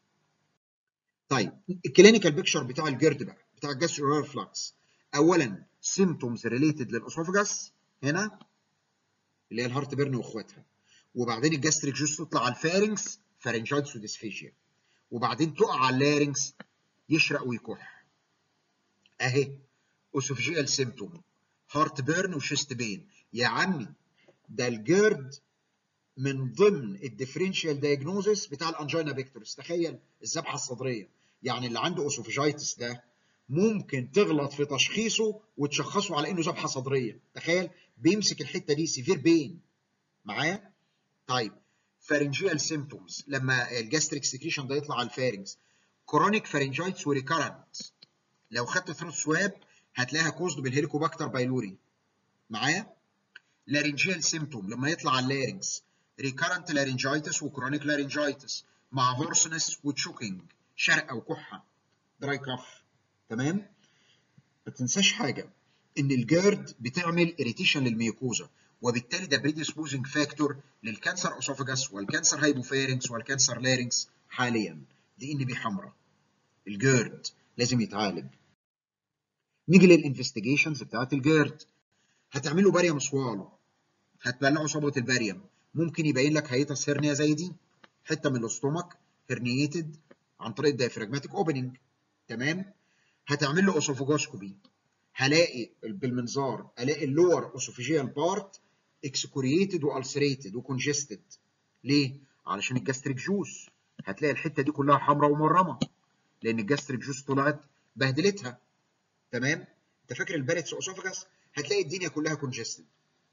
طيب الكلينيكال بيكتشر بتاع الجرد بقى بتاع الجاسترولار فلكس اولا سيمتومز ريليتد للاسوفجاس هنا اللي هي الهارت بيرن واخواتها وبعدين الجاستريك جوس تطلع على الفارنكس فارنجايتس وديسفيجيا وبعدين تقع على اللارنكس يشرق ويكح اهي اسوفجيال سيمتوم هارت بيرن وشيست بين يا عمي ده الجيرد من ضمن الديفرنشال دايجنوزس بتاع الانجينا بيكتورس تخيل الذبحه الصدريه يعني اللي عنده اسوفجايتس ده ممكن تغلط في تشخيصه وتشخصه على انه ذبحه صدريه تخيل بيمسك الحته دي سيفير بين معايا طيب فارنجيال سيمبتومز لما الجاستريك سكريشن ده يطلع على الفارنجز كرونيك فارنجايتس وريكارنت لو خدت ثروت سواب هتلاقيها كوزد بالهيليكوباكتر بايلوري معايا لارنجيال سيمبتوم لما يطلع على اللارنجز ريكارنت لارنجايتس وكرونيك لارنجايتس مع هورسنس وتشوكينج شرقه وكحه دراي كاف تمام ما تنساش حاجه ان الجيرد بتعمل اريتيشن للميوكوزا وبالتالي ده بريديسبوزنج فاكتور للكانسر اسوفاجاس والكانسر هايبوفارنكس والكانسر لارنكس حاليا دي ان بي حمراء الجيرد لازم يتعالج نيجي للانفستيجيشنز بتاعت الجيرد هتعمل له باريوم سوالو هتبلعه صبغه الباريوم ممكن يبين لك هيتس هيرنيا زي دي حته من الاستومك هرنيتد عن طريق الدايفراجماتيك اوبننج تمام هتعمل له اسوفوجوسكوبي هلاقي بالمنظار الاقي اللور اسوفيجيال بارت اكسكوريتد والسريتد وكونجستد ليه؟ علشان الجاستريك جوس هتلاقي الحته دي كلها حمراء ومرمه لان الجاستريك جوس طلعت بهدلتها تمام؟ انت فاكر الباريتس اوسوفاجاس؟ هتلاقي الدنيا كلها كونجستد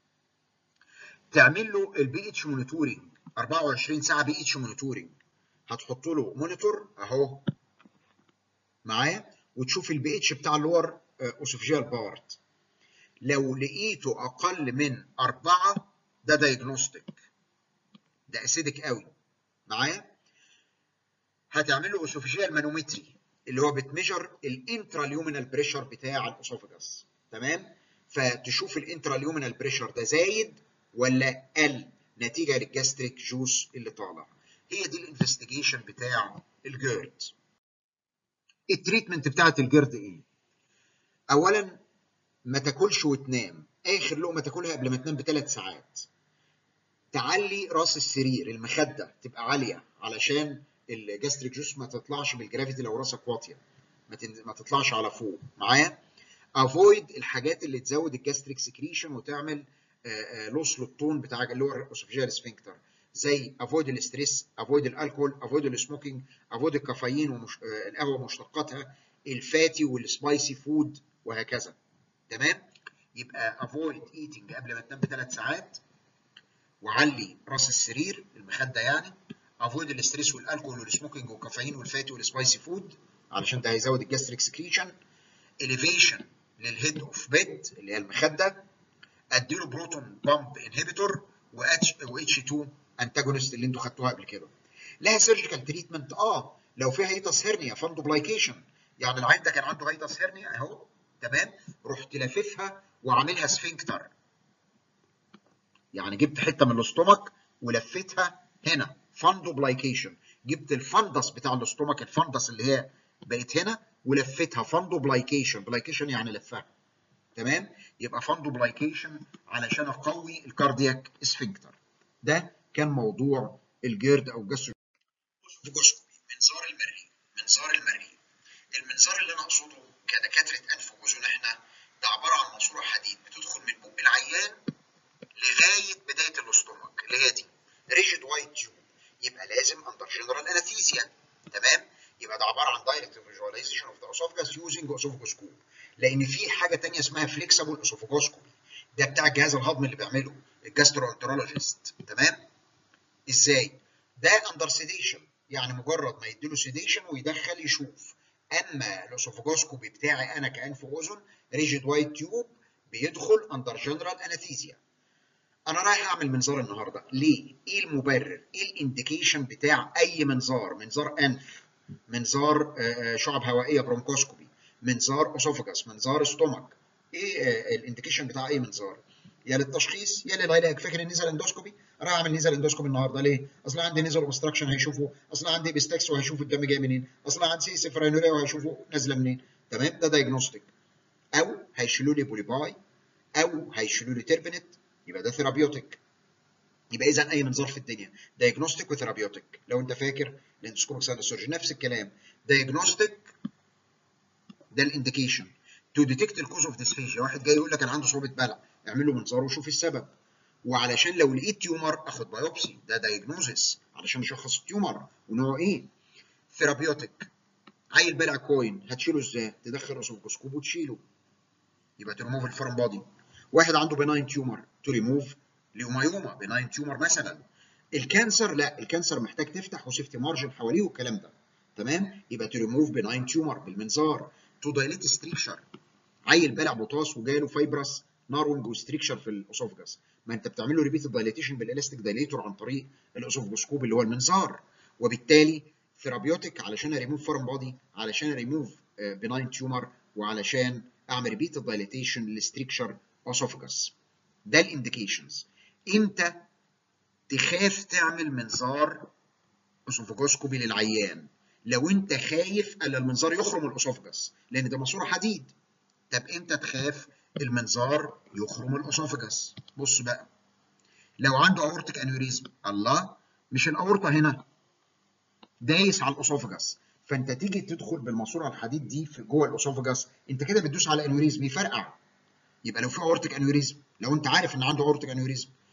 تعمل له البي اتش مونيتورنج 24 ساعه بي اتش مونيتورنج هتحط له مونيتور اهو معايا وتشوف البي اتش بتاع اللور اوسوفجيال بارت لو لقيته اقل من أربعة ده دايجنوستيك ده اسيدك قوي معايا هتعمل له اوسوفجيال مانومتري اللي هو بتميجر الانتراليومينال بريشر بتاع الاسوفجاس تمام فتشوف الانتراليومينال بريشر ده زايد ولا قل نتيجه للجاستريك جوس اللي طالع هي دي الانفستيجيشن بتاع الجيرد التريتمنت بتاعت الجيرد ايه اولا ما تاكلش وتنام اخر لقمه تاكلها قبل ما تنام بثلاث ساعات تعلي راس السرير المخده تبقى عاليه علشان الجاستريك جوس ما تطلعش بالجرافيتي لو راسك واطيه ما, تن... ما تطلعش على فوق معايا افويد الحاجات اللي تزود الجاستريك سكريشن وتعمل لوس للطون بتاع اللي هو الاسوفجيال سفنكتر زي افويد الاستريس افويد الالكول افويد السموكينج افويد الكافيين ومش... القهوه ومشتقاتها الفاتي والسبايسي فود وهكذا تمام يبقى افويد ايتنج قبل ما تنام بثلاث ساعات وعلي راس السرير المخده يعني افويد الاستريس والالكول والسموكينج والكافيين والفاتي والسبايسي فود علشان ده هيزود الجاستريك سكريشن اليفيشن للهيد اوف بيد اللي هي المخده اديله بروتون بامب انهبيتور واتش واتش 2 انتاجونست اللي انتوا خدتوها قبل كده لها سيرجيكال تريتمنت اه لو فيها هيتس هيرنيا فاندو بلايكيشن يعني العين ده كان عنده هيتس هيرنيا اهو تمام رحت لاففها وعاملها سفنكتر يعني جبت حته من الاستومك ولفيتها هنا فاندو بلايكيشن جبت الفندس بتاع الاستومك الفندس اللي هي بقت هنا ولفيتها فاندو بلايكيشن بلايكيشن يعني لفها تمام يبقى فاندو بلايكيشن علشان اقوي الكاردياك اسفنكتر ده كان موضوع الجيرد او الجسر منظار المريء منظار المريء المنظار اللي انا اقصده كدكاتره انف واذن احنا ده عباره عن ماسوره حديد بتدخل من بق العيان لغايه بدايه الاستومك اللي هي دي ريجيد وايت تيوب يبقى لازم اندر جنرال انستيزيا تمام يبقى ده عباره عن دايركت فيجواليزيشن اوف ذا اسوفجاس يوزنج اسوفجوسكوب لان في حاجه ثانيه اسمها فليكسبل اسوفجوسكوبي ده بتاع الجهاز الهضمي اللي بيعمله الجاسترونترولوجيست تمام ازاي ده اندر سيديشن يعني مجرد ما يديله سيديشن ويدخل يشوف اما الاسوفجوسكوبي بتاعي انا كانف واذن ريجيد وايت تيوب بيدخل اندر جنرال انستيزيا انا رايح اعمل منظار النهارده ليه ايه المبرر ايه الانديكيشن بتاع اي منظار منظار انف منظار شعب هوائيه برونكوسكوبي منظار اسوفجاس منظار ستومك ايه الانديكيشن بتاع اي منظار يا للتشخيص يا للعلاج فاكر النيزل اندوسكوبي راح اعمل نيزل اندوسكوبي النهارده ليه اصل عندي نيزل اوبستراكشن هيشوفوا اصل عندي بيستكس وهيشوفوا الدم جاي منين اصل عندي سي سفرينوريا وهيشوفوا نازله منين تمام ده دايجنوستيك او هيشيلوا لي بوليباي او هيشيلوا لي تربنت يبقى ده ثيرابيوتيك يبقى اذا اي منظار في الدنيا دايجنوستيك وثيرابيوتيك لو انت فاكر الاندوسكوبيك ساينوسورجي نفس الكلام دايجنوستيك ده الانديكيشن تو ديتكت الكوز اوف ديسفيجيا واحد جاي يقول لك انا عندي صعوبه بلع اعمل له منظار وشوف السبب وعلشان لو لقيت تيومر اخد بايوبسي ده دايجنوزس علشان اشخص التيومر ونوعه ايه ثيرابيوتيك عيل بلع كوين هتشيله ازاي تدخل اسوفجوسكوب وتشيله يبقى تريموف الفورم بودي واحد عنده بناين تيومر تو ريموف ليومايوما بناين تيومر مثلا الكانسر لا الكانسر محتاج تفتح وسيفتي مارجن حواليه والكلام ده تمام يبقى تو ريموف بناين تيومر بالمنظار تو دايليت ستريكشر عيل بلع بوتاس وجاله فايبرس نارونج وستريكشر في الاسوفجاس ما انت بتعمل له ريبيت دايليتيشن بالالاستيك دايليتور عن طريق الاسوفجوسكوب اللي هو المنظار وبالتالي ثيرابيوتيك علشان اريموف فورم بودي علشان اريموف بناين تيومر وعلشان اعمل ريبيت دايليتيشن للستريكشر اسوفجاس ده الانديكيشنز امتى تخاف تعمل منظار اسوفجوسكوبي للعيان لو انت خايف ان المنظار يخرم الاسوفجاس لان ده ماسوره حديد طب امتى تخاف المنظار يخرم الاسوفجاس بص بقى لو عنده اورتيك انيوريزم الله مش الاورطه هنا دايس على الاسوفجاس فانت تيجي تدخل بالماسوره الحديد دي في جوه الاسوفجاس انت كده بتدوس على انيوريزم يفرقع يبقى لو في اورتيك انيوريزم لو انت عارف ان عنده اورتيك انيوريزم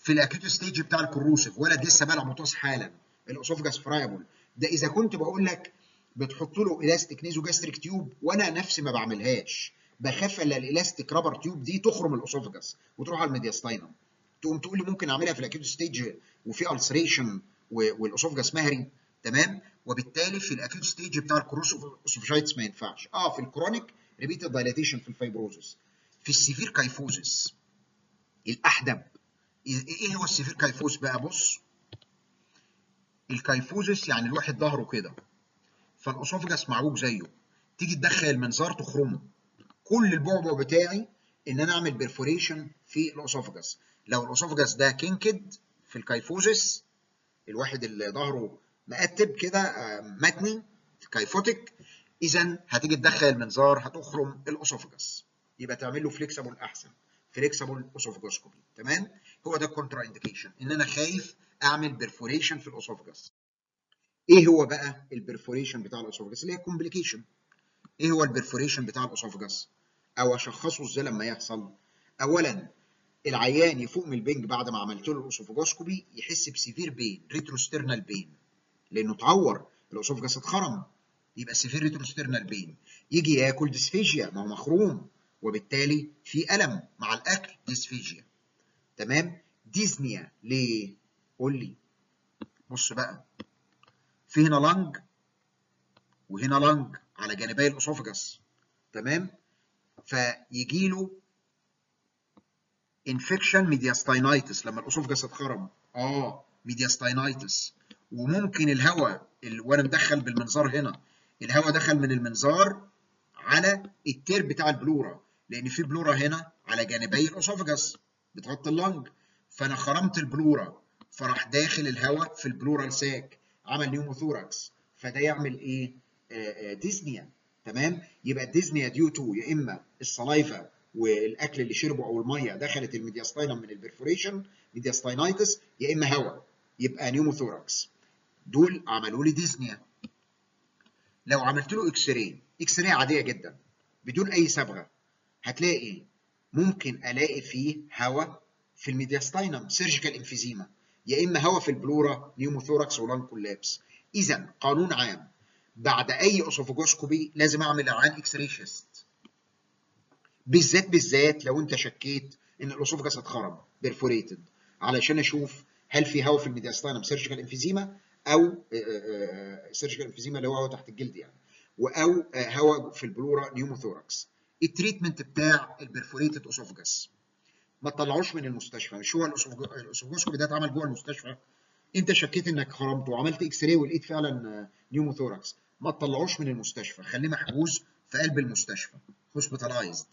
في الاكيوت ستيج بتاع الكروسيف ولد لسه بلع مطاس حالا الاسوفجاس فرايبل ده اذا كنت بقول لك بتحط له الاستيك نيزو جاستريك تيوب وانا نفسي ما بعملهاش بخاف الا الالاستيك رابر تيوب دي تخرم الاسوفجاس وتروح على الميدياستاينم تقوم تقول لي ممكن اعملها في الاكيوت ستيج وفي السريشن والاسوفجاس مهري تمام وبالتالي في الاكيوت ستيج بتاع الكروسيف اسوفجايتس ما ينفعش اه في الكرونيك ريبيتد دايلاتيشن في الفايبروزس في السيفير كايفوزس الاحدب ايه هو السيفير كايفوز بقى بص الكايفوزس يعني الواحد ظهره كده فالاسوفجاس معوج زيه تيجي تدخل المنظار تخرمه كل البعبع بتاعي ان انا اعمل بيرفوريشن في الاسوفجاس لو الاسوفجاس ده كينكد في الكايفوزس الواحد اللي ظهره مقتب كده متني كايفوتيك اذا هتيجي تدخل المنظار هتخرم الاسوفجاس يبقى تعمل له فليكسبل احسن فليكسبل اسوفجاسكوبي تمام هو ده الكونترا انديكيشن ان انا خايف اعمل بيرفوريشن في الاسوفجاس ايه هو بقى البرفوريشن بتاع الاسوفجاس اللي هي كومبليكيشن ايه هو البرفوريشن بتاع الاسوفجاس او اشخصه ازاي لما يحصل اولا العيان يفوق من البنج بعد ما عملت له الاسوفجاسكوبي يحس بسيفير بين ريتروسترنال بين لانه اتعور الاسوفجاس اتخرم يبقى سيفير ريتروسترنال بين يجي ياكل ديسفيجيا ما هو مخروم وبالتالي في الم مع الاكل ديسفيجيا تمام ديزنيا ليه قول لي بص بقى في هنا لنج وهنا لنج على جانبي الاسوفجاس تمام فيجي له انفكشن ميدياستاينايتس لما الاسوفجاس اتخرم اه ميدياستاينايتس وممكن الهواء وانا مدخل بالمنظار هنا الهواء دخل من المنظار على التير بتاع البلورا لان في بلورا هنا على جانبي الاسوفجاس بتغطي اللنج فانا خرمت البلورا فراح داخل الهواء في البلورال ساك عمل نيوموثوركس فده يعمل ايه؟ آه ديزنيا تمام؟ يبقى الديزنيا ديو تو يا اما السلايفا والاكل اللي شربه او الميه دخلت الميدياستاينم من البرفوريشن ميدياستاينايتس يا اما هواء يبقى نيوموثوركس دول عملوا لي ديزنيا لو عملت له اكس راي اكس راي عاديه جدا بدون اي صبغه هتلاقي ايه؟ ممكن الاقي فيه هواء في الميدياستاينم سيرجيكال انفيزيما يا اما هواء في البلورا نيوموثوركس ولان كولابس اذا قانون عام بعد اي اسوفوجوسكوبي لازم اعمل عن اكس راي شيست بالذات بالذات لو انت شكيت ان الاسوفجاس اتخرم بيرفوريتد علشان اشوف هل في هواء في الميدياستاينم سيرجيكال انفيزيما او سيرجيكال انفيزيما اللي هو هواء تحت الجلد يعني او هواء في البلورا نيوموثوركس التريتمنت بتاع البرفوريتد اسوفجاس ما تطلعوش من المستشفى مش هو الاسوفجوسكوبي ده اتعمل جوه المستشفى انت شكيت انك خرمت وعملت اكس راي ولقيت فعلا نيوموثوركس ما تطلعوش من المستشفى خليه محجوز في قلب المستشفى هوسبيتالايزد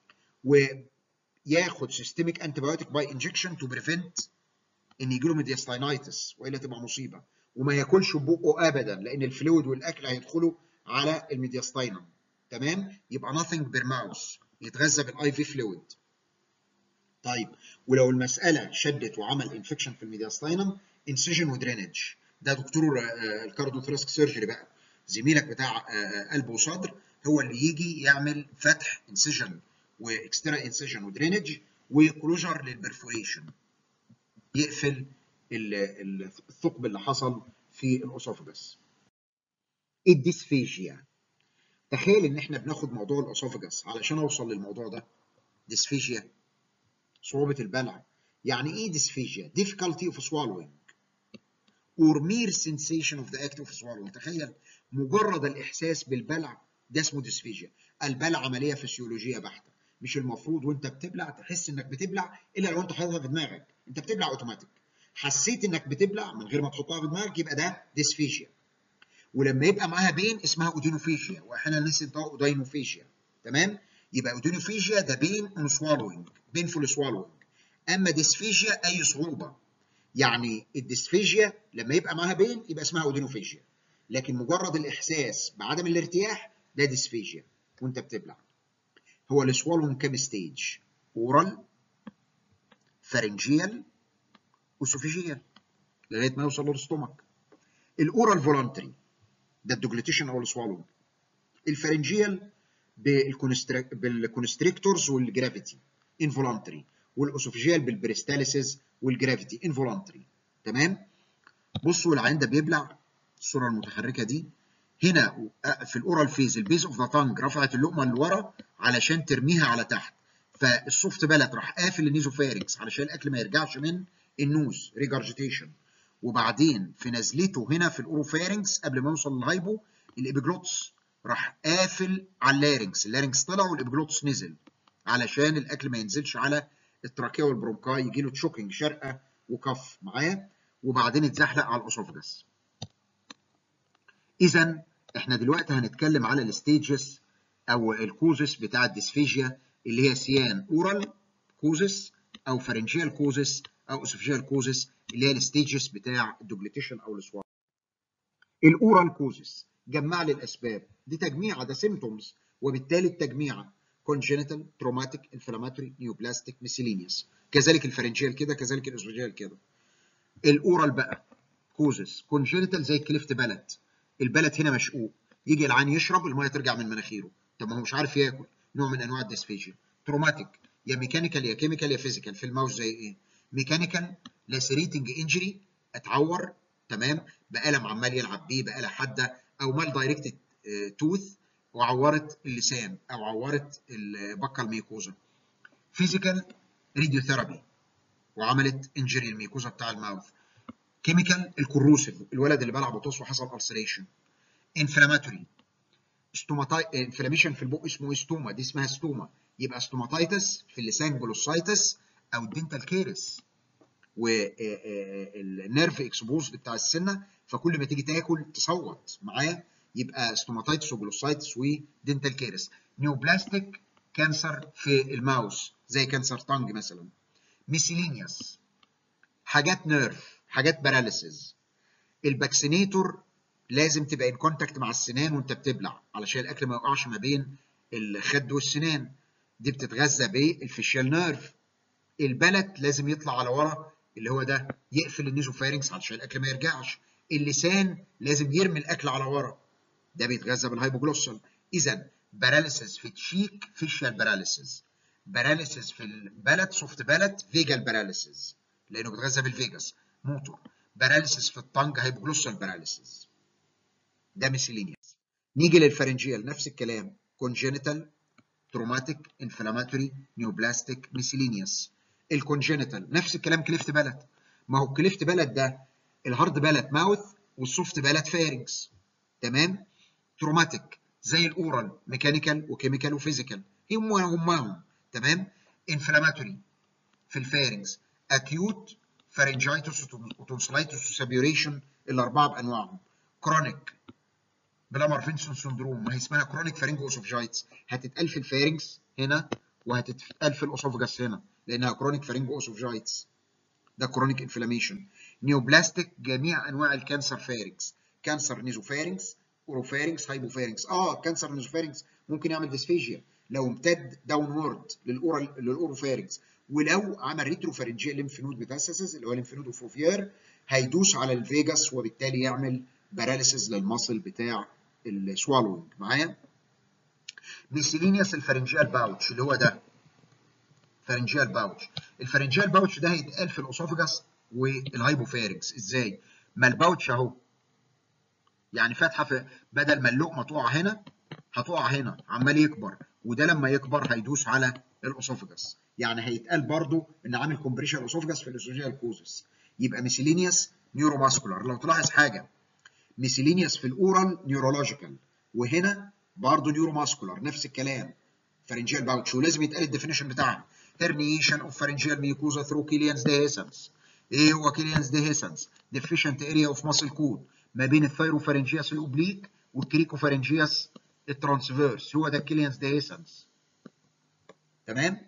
وياخد سيستميك انتي بايوتيك باي انجكشن تو بريفنت ان يجي له ميدياستاينايتس والا تبقى مصيبه وما ياكلش ببقه ابدا لان الفلويد والاكل هيدخلوا على الميدياستاينم تمام يبقى nothing per mouse يتغذى بالاي في فلويد طيب ولو المساله شدت وعمل انفكشن في الميدياستاينم انسجن ودرينج ده دكتور الكارديو ثراسك سيرجري بقى زميلك بتاع قلب وصدر هو اللي يجي يعمل فتح انسجن واكسترا انسجن ودرينج وكلوجر للبرفوريشن يقفل الثقب اللي حصل في الاسوفجس الديسفيجيا تخيل ان احنا بناخد موضوع الاسوفجس علشان اوصل للموضوع ده ديسفيجيا صعوبة البلع يعني ايه ديسفيجيا difficulty of swallowing or mere sensation of the act of swallowing تخيل مجرد الاحساس بالبلع ده اسمه ديسفيجيا البلع عملية فسيولوجية بحتة مش المفروض وانت بتبلع تحس انك بتبلع الا لو انت حاططها في دماغك انت بتبلع اوتوماتيك حسيت انك بتبلع من غير ما تحطها في دماغك يبقى ده ديسفيجيا ولما يبقى معاها بين اسمها اودينوفيجيا واحيانا الناس ينطقوا اودينوفيجيا تمام يبقى اودينوفيجيا ده بين اون سوالوينج بينفول سوالوينج اما ديسفيجيا اي صعوبه يعني الديسفيجيا لما يبقى معاها بين يبقى اسمها اودينوفيجيا لكن مجرد الاحساس بعدم الارتياح ده ديسفيجيا وانت بتبلع هو السوالوينج كام ستيج اورال فارنجيال وسوفيجيال لغايه ما يوصل للستومك الاورال فولنتري ده الدوجليتيشن او السوالوينج الفارنجيال بالكونستريكتورز والجرافيتي انفولنتري والاسوفيجيال بالبريستاليسيس والجرافيتي انفولانتري تمام بصوا العين ده بيبلع الصوره المتحركه دي هنا في الاورال فيز البيز اوف ذا تانج رفعت اللقمه لورا علشان ترميها على تحت فالسوفت بلت راح قافل النيزوفارينكس علشان الاكل ما يرجعش من النوز ريجارجيتيشن وبعدين في نزلته هنا في الاوروفارينكس قبل ما يوصل للهايبو الابيجلوتس راح قافل على اللارنكس اللارنكس طلع والابيجلوتس نزل علشان الاكل ما ينزلش على التراكيه والبرونكاي يجي له تشوكينج شرقه وكف معايا وبعدين اتزحلق على الاسوفجس اذا احنا دلوقتي هنتكلم على الستيجز او الكوزس بتاع الديسفيجيا اللي هي سيان اورال كوزس او فارنجيال كوزس او اسوفيجيال كوزس اللي هي الستيجز بتاع الدوبليتيشن او السوار الاورال كوزس جمع لي الاسباب دي تجميعه ده سيمتومز وبالتالي التجميعه congenital traumatic inflammatory neoplastic miscellaneous كذلك الفرنجيال كده كذلك الاسوفيجيال كده الاورال بقى كوزس congenital زي الكليفت بلت البلت هنا مشقوق يجي العين يشرب الميه ترجع من مناخيره طب ما هو مش عارف ياكل نوع من انواع الديسفيجيا تروماتيك يا ميكانيكال يا كيميكال يا فيزيكال في الماوس زي ايه ميكانيكال لاسريتنج انجري اتعور تمام بقلم عمال يلعب بيه بقاله حاده او مال دايركتد توث وعورت اللسان او عورت البقه الميكوزا فيزيكال راديوثيرابي وعملت انجري الميكوزا بتاع الماوث كيميكال الكروسيف الولد اللي بلع بطاس وحصل السريشن انفلاماتوري ستوماتاي انفلاميشن في البق اسمه ستوما دي اسمها ستوما يبقى ستوماتايتس في اللسان جلوسايتس او الدنتال كيرس والنيرف اكسبوز بتاع السنه فكل ما تيجي تاكل تصوت معاه يبقى ستوماتايتس وجلوسايتس ودنتال كيرس نيوبلاستيك كانسر في الماوس زي كانسر تانج مثلا ميسيلينيوس حاجات نيرف حاجات باراليسيز الباكسينيتور لازم تبقى ان كونتاكت مع السنان وانت بتبلع علشان الاكل ما يقعش ما بين الخد والسنان دي بتتغذى بالفيشيال نيرف البلد لازم يطلع على ورا اللي هو ده يقفل النيزوفارينكس علشان الاكل ما يرجعش اللسان لازم يرمي الاكل على ورا ده بيتغذى بالهايبوجلوسال اذا باراليسيس في تشيك فيشيال باراليسيس باراليسيس في البلد سوفت بلد فيجال باراليسيس لانه بيتغذى بالفيجاس موتور باراليسيس في الطنج هايبوجلوسال باراليسيس ده ميسيلينيوس نيجي للفرنجيال نفس الكلام كونجينيتال تروماتيك انفلاماتوري نيوبلاستيك ميسيلينيوس الكونجينيتال نفس الكلام كليفت بلد ما هو كليفت بلد ده الهارد بلد ماوث والسوفت بلد فارنكس تمام تروماتيك زي الاورال ميكانيكال وكيميكال وفيزيكال هم همهم تمام انفلاماتوري في الفارنكس اكيوت فارنجايتس وتونسلايتس وسابيوريشن الاربعه بانواعهم كرونيك بلامر فينسون سندروم ما هي اسمها كرونيك فارنجو اوسوفجايتس هتتقال في الفارنكس هنا وهتتقال في الاوسوفجاس هنا لانها كرونيك فارنجو اوسوفجايتس ده كرونيك انفلاميشن نيوبلاستيك جميع انواع الكانسر فارنكس كانسر نيزوفارنكس اوروفارنكس هايبوفارنكس اه كانسر نيزوفارنكس ممكن يعمل ديسفيجيا لو امتد داون وورد للاورال للاوروفارنكس ولو عمل ريتروفارنجيال ليمف نود ميتاسيسز اللي هو ليمف نود اوفوفيير هيدوس على الفيجاس وبالتالي يعمل باراليسيس للمصل بتاع السوالوينج معايا ميسيلينيوس الفرنجيال باوتش اللي هو ده فرنجيال باوتش الفرنجيال باوتش ده هيتقال في الاسوفجاس والهايبوفارنكس ازاي ما الباوتش اهو يعني فاتحه في بدل ما اللقمه تقع هنا هتقع هنا عمال يكبر وده لما يكبر هيدوس على الاسوفجاس يعني هيتقال برضو ان عامل كومبريشن الاسوفجاس في الاسوجيال كوزس يبقى ميسيلينيوس نيوروماسكولار لو تلاحظ حاجه ميسيلينيوس في الاورال نيورولوجيكال وهنا برضه نيوروماسكولار نفس الكلام فرنجيال باوتش ولازم يتقال الديفينيشن بتاعها herniation of pharyngeal mucosa through Killian's dehiscence ايه هو Killian's dehiscence deficient area of muscle code ما بين الثايروفارنجياس الاوبليك والكريكوفارنجياس الترانسفيرس هو ده Killian's dehiscence تمام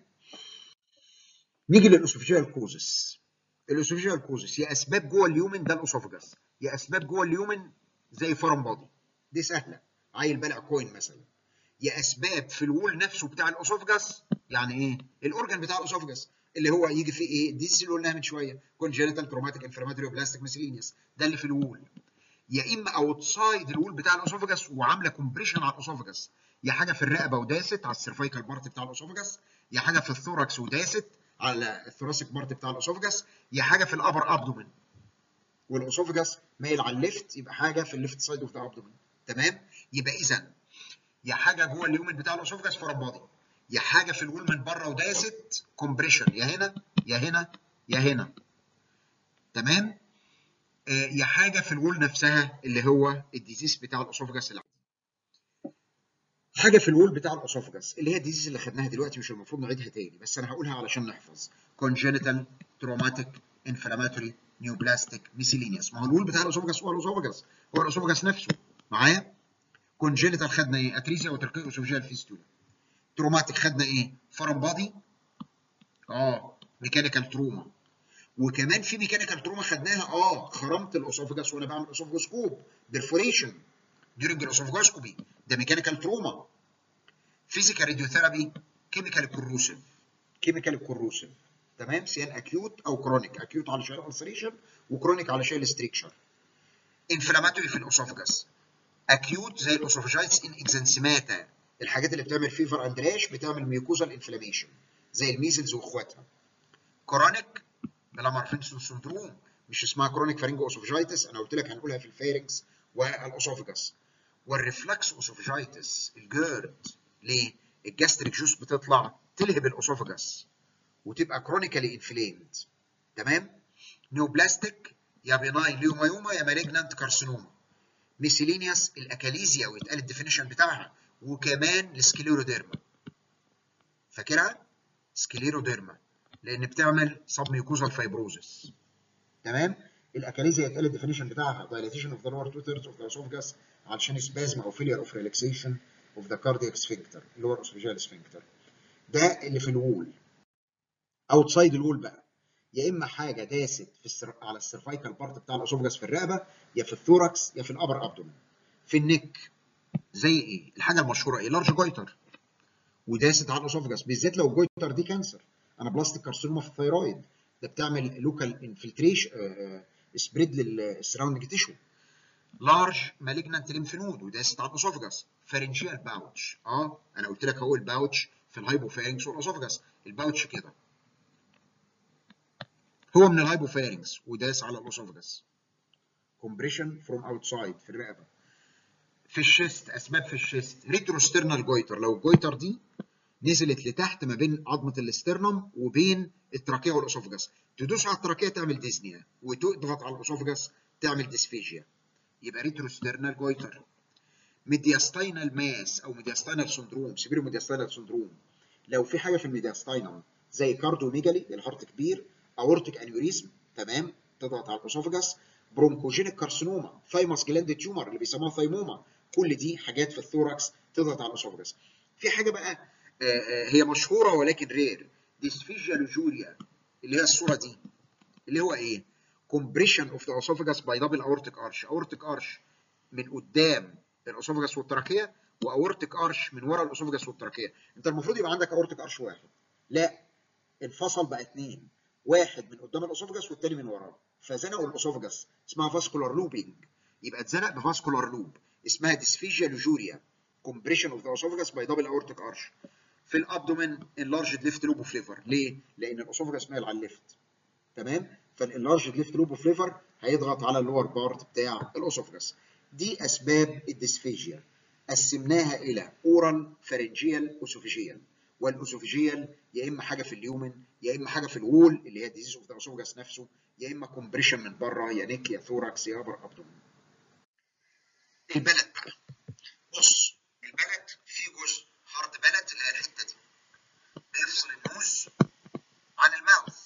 نيجي للاسوفيجيال كوزس الاسوفيجيال كوزس يا اسباب جوه اليومن ده الاسوفجاس يا اسباب جوه اليومن زي فورم بودي دي سهله عيل بلع كوين مثلا يا اسباب في الوول نفسه بتاع الاسوفجاس يعني ايه الاورجن بتاع الاسوفجاس اللي هو يجي فيه ايه دي اللي قلناها من شويه كونجنتال تروماتيك انفلاماتوري بلاستيك ميسيلينيوس ده اللي في الوول يا اما اوتسايد الوول بتاع الاسوفجاس وعامله كومبريشن على الاسوفجاس يا حاجه في الرقبه وداست على السيرفايكال بارت بتاع الاسوفجاس يا حاجه في الثوركس وداست على الثوراسيك بارت بتاع الاسوفجاس يا حاجه في الابر ابدومن والاسوفجاس مايل على الليفت يبقى حاجه في الليفت سايد اوف ذا ابدومن تمام يبقى اذا يا حاجه جوه اليومن بتاع الاسوفجاس فورم بادي يا حاجه في الول من بره وداست كومبريشن يا هنا يا هنا يا هنا تمام آه يا حاجه في الول نفسها اللي هو الديزيز بتاع الاسوفجاس اللي حاجه في الول بتاع الاسوفجاس اللي هي الديزيز اللي خدناها دلوقتي مش المفروض نعيدها تاني بس انا هقولها علشان نحفظ congenital traumatic inflammatory neoplastic miscellaneous ما هو الول بتاع الاسوفجاس هو الاسوفجاس هو الاسوفجاس نفسه معايا congenital خدنا ايه اتريزيا وتركيا اسوفجيال فيستولا تروماتيك خدنا ايه فورم بادي اه ميكانيكال تروما وكمان في ميكانيكال تروما خدناها اه خرمت الاسوفجاس وانا بعمل اسوفجوسكوب برفوريشن during الاسوفجوسكوبي ده ميكانيكال تروما فيزيكال راديوثيرابي كيميكال كوروسيف كيميكال كوروسيف تمام سيان اكيوت او كرونيك اكيوت علشان الالسريشن وكرونيك علشان الاستريكشر انفلاماتوري في الاسوفجاس اكيوت زي الاسوفجايتس ان اكزانسيماتا الحاجات اللي بتعمل فيفر اند راش بتعمل ميوكوزال انفلاميشن زي الميزلز واخواتها كرونيك بلامارفينسون سندروم مش اسمها كرونيك فارينجو اسوفجايتس انا قلت لك هنقولها في الفيرنكس والاسوفجاس والريفلكس اسوفجايتس الجيرد ليه؟ الجاستريك جوس بتطلع تلهب الاسوفجاس وتبقى كرونيكالي انفليمد تمام؟ نيوبلاستيك يا بيناين ليومايوما يا مالجنانت كارسينوما ميسيلينياس الاكاليزيا ويتقال الديفينيشن بتاعها وكمان السكليروديرما فاكرها؟ سكليروديرما لان بتعمل سب ميوكوزال فايبروزس تمام؟ الاكاليزيا يتقال الديفينيشن بتاعها dilatation of the lower two thirds of the esophagus علشان spasm او failure of relaxation of the cardiac sphincter lower esophageal sphincter ده اللي في الوول اوتسايد الوول بقى يا اما حاجه داست في السر... على السيرفايكال بارت بتاع الاسوفجاس في الرقبه يا في الثوركس يا في الابر ابدومن في النك زي ايه الحاجه المشهوره ايه لارج جويتر وداست على الاسوفجاس بالذات لو الجويتر دي كانسر انا بلاستيك كارسينوما في الثيرويد ده بتعمل لوكال انفلتريشن سبريد للسراوندنج تيشو لارج مالجنانت ليمف نود وداست على الاسوفجاس فارنجيال باوتش اه انا قلت لك اهو الباوتش في الهايبوفارنكس والاسوفجاس الباوتش كده هو من الهايبوفارنكس وداس على الاسوفجاس كومبريشن فروم اوتسايد في الرقبه في الشيست اسباب في الشيست ريتروسترنال جويتر لو الجويتر دي نزلت لتحت ما بين عظمه الاسترنم وبين التراكيه والاسوفجاس تدوس على التراكيه تعمل ديزنيا وتضغط على الاسوفجاس تعمل ديسفيجيا يبقى ريتروسترنال جويتر ميدياستاينال ماس او ميدياستاينال سندروم سيبيرو ميدياستاينال سندروم لو في حاجه في الميدياستاينم زي كاردوميجالي الهارت كبير اورتيك انيوريزم تمام تضغط على الاسوفجاس برونكوجينيك كارسينوما ثايموس جلاند تيومر اللي بيسموها ثايموما كل دي حاجات في الثوركس تضغط على الاسوفجاس في حاجه بقى هي مشهوره ولكن رير ديسفيجيا لوجوريا اللي هي الصوره دي اللي هو ايه compression of the esophagus by double aortic arch aortic arch من قدام الاسوفجاس والتراكيه واورتيك ارش من ورا الاسوفجاس والتراكيه انت المفروض يبقى عندك اورتيك ارش واحد لا انفصل بقى اثنين واحد من قدام الاسوفجاس والتاني من وراه فزنقوا الاسوفجاس اسمها فاسكولار لوبينج يبقى اتزنق بفاسكولار لوب اسمها ديسفيجيا لوجوريا compression of the esophagus by double aortic arch في الابدومين enlarged left lobe of liver ليه؟ لان الاسوفجاس مايل على الليفت تمام؟ فالانلارجد ليفت لوب اوف ليفر هيضغط على اللور بارت بتاع الاسوفجاس دي اسباب الديسفيجيا قسمناها الى اورال فارنجيال اسوفيجيال والاسوفيجيال يا اما حاجه في اليومن يا اما حاجه في الوول اللي هي ديزيز اوف ذا اسوفجاس نفسه يا اما كومبريشن من بره يا نيك يا ثوركس يا ابر ابدومين البلد بقى بص البلد فيه جزء هارد بلد اللي هي الحته دي بيفصل النوز عن الماوث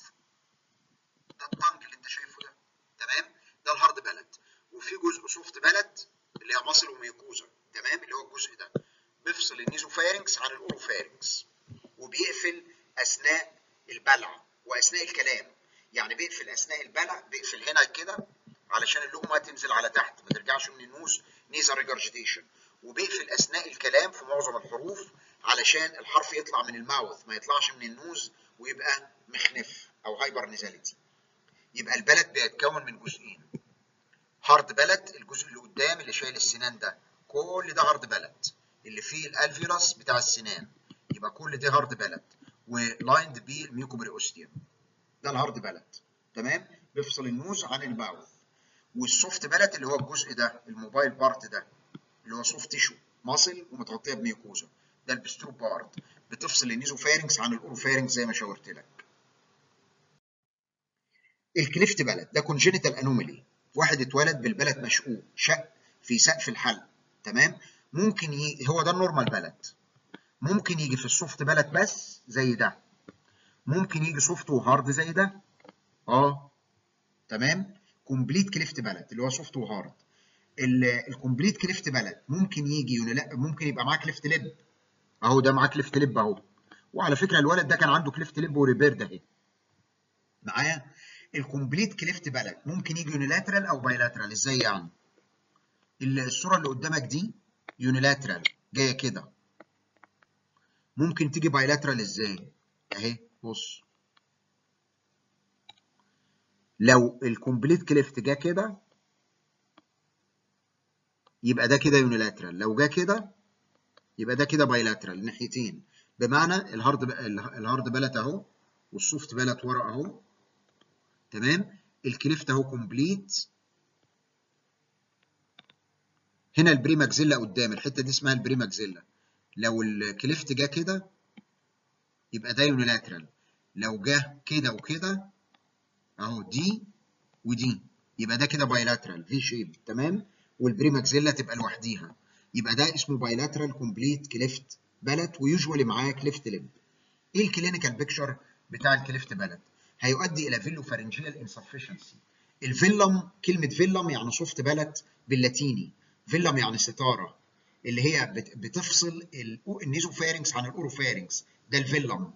ده الطنج اللي انت شايفه ده تمام ده الهارد بلد وفي جزء سوفت بلد اللي هي مصل وميوكوزا تمام اللي هو الجزء ده بيفصل النيزوفارنكس عن الاوروفارنكس وبيقفل اثناء البلع واثناء الكلام يعني بيقفل اثناء البلع بيقفل هنا كده علشان اللقمه تنزل على تحت ما ترجعش من النوز نيزا ريجرجيتيشن وبيقفل اثناء الكلام في معظم الحروف علشان الحرف يطلع من الماوث ما يطلعش من النوز ويبقى مخنف او هايبر نيزاليتي يبقى البلد بيتكون من جزئين هارد بلد الجزء اللي قدام اللي شايل السنان ده كل ده هارد بلد اللي فيه الالفيروس بتاع السنان يبقى كل ده هارد بلد ولايند بالميوكوبريوستيوم ده الهارد بلت تمام بيفصل النوز عن الماوث والسوفت بلت اللي هو الجزء ده الموبايل بارت ده اللي هو سوفت تيشو ماسل ومتغطيه بميوكوزا ده البسترو بارت بتفصل النيزوفارنكس عن الاوروفارنكس زي ما شاورت لك الكليفت بلد ده كونجينيتال انوميلي واحد اتولد بالبلد مشقوق شق في سقف الحلق تمام ممكن ي... هو ده النورمال بلد ممكن يجي في السوفت بلد بس زي ده ممكن يجي سوفت وهارد زي ده اه تمام كومبليت كليفت بلد اللي هو سوفت وهارد الكومبليت كليفت بلد ممكن يجي يونيلا... ممكن يبقى معاه كليفت لب اهو ده معاه كليفت لب اهو وعلى فكره الولد ده كان عنده كليفت لب وريبير ده اهي معايا الكومبليت كليفت بلد ممكن يجي يونيلاترال او بايلاترال ازاي يعني الصوره اللي قدامك دي يونيلاترال جايه كده ممكن تيجي بايلاترال ازاي اهي بص لو الكومبليت كليفت جه كده يبقى ده كده يونيلاترال لو جه كده يبقى ده كده بايلاترال ناحيتين بمعنى الهارد ب... الهارد بلت اهو والسوفت بلت ورا اهو تمام الكليفت اهو كومبليت هنا البريماكزيلا قدام الحته دي اسمها البريماكزيلا لو الكليفت جه كده يبقى ده يونيلاترال لو جه كده وكده اهو دي ودي يبقى ده كده بايلاترال في شيب تمام والبريماكزيلا تبقى لوحديها يبقى ده اسمه بايلاترال كومبليت كليفت بلت ويوجوالي معاه كليفت لب ايه الكلينيكال بيكتشر بتاع الكليفت بلت هيؤدي الى فيلو فارنجيال انسفشنسي الفيلم كلمه فيلم يعني سوفت بلت باللاتيني فيلم يعني ستاره اللي هي بتفصل النيزوفارنكس عن الاوروفارنكس ده الفيلم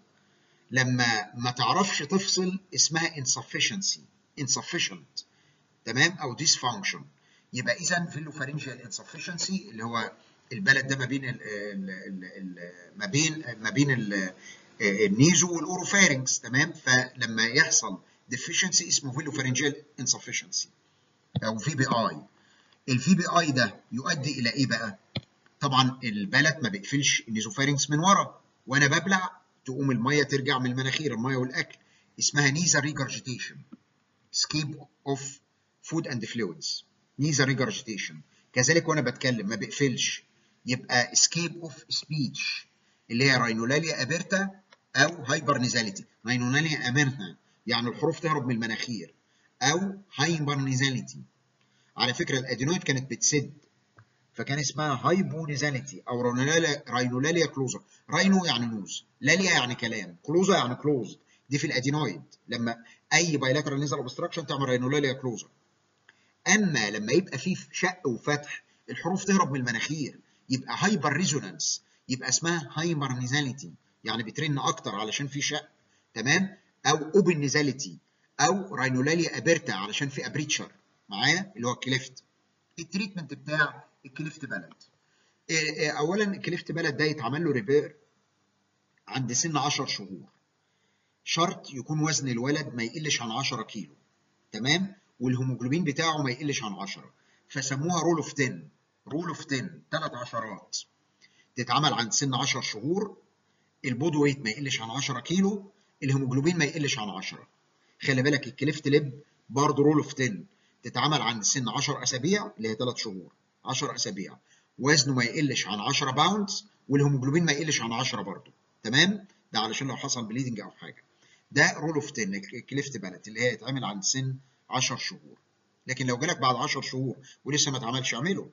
لما ما تعرفش تفصل اسمها insufficiency insufficient تمام او dysfunction يبقى اذا فيلو فارنجيال insufficiency اللي هو البلد ده ما بين ال ال ال ال ما بين ما بين ال النيزو والاوروفارنكس تمام فلما يحصل deficiency اسمه فيلو فارنجيال insufficiency او في بي اي الفي بي اي ده يؤدي الى ايه بقى؟ طبعا البلد ما بيقفلش النيزوفارنكس من ورا وانا ببلع تقوم الميه ترجع من المناخير الميه والاكل اسمها نيزا ريجرجيتيشن سكيب اوف فود اند فلويدز نيزا ريجرجيتيشن كذلك وانا بتكلم ما بيقفلش يبقى سكيب اوف سبيتش اللي هي راينولاليا ابيرتا او هايبر نيزاليتي راينولاليا اميرتا يعني الحروف تهرب من المناخير او هايبر نيزاليتي على فكره الادينويد كانت بتسد فكان اسمها هايبونيزاليتي او راينولاليا راينولاليا كلوزا راينو يعني نوز لاليا يعني كلام كلوزا يعني كلوزد دي في الادينويد لما اي بايلاترال نيزل اوبستراكشن تعمل راينولاليا كلوزا اما لما يبقى في شق وفتح الحروف تهرب من المناخير يبقى هايبر ريزونانس يبقى اسمها هايبر نيزاليتي يعني بترن اكتر علشان في شق تمام او اوبن نيزاليتي او راينولاليا ابيرتا علشان في ابريتشر معايا اللي هو الكليفت التريتمنت بتاع الكليفت بلد اولا الكليفت بلد ده يتعمل له ريبير عند سن 10 شهور شرط يكون وزن الولد ما يقلش عن 10 كيلو تمام والهيموجلوبين بتاعه ما يقلش عن 10 فسموها رول اوف 10 رول اوف 10 ثلاث عشرات تتعمل عند سن 10 شهور البودي ويت ما يقلش عن 10 كيلو الهيموجلوبين ما يقلش عن 10 خلي بالك الكليفت لب برضه رول اوف 10 تتعمل عند سن 10 اسابيع اللي هي 3 شهور 10 اسابيع وزنه ما يقلش عن 10 باوندز والهيموجلوبين ما يقلش عن 10 برضه تمام ده علشان لو حصل بليدنج او حاجه ده رول اوف 10 الكليفت بلت اللي هي يتعمل عند سن 10 شهور لكن لو جالك بعد 10 شهور ولسه ما اتعملش اعمله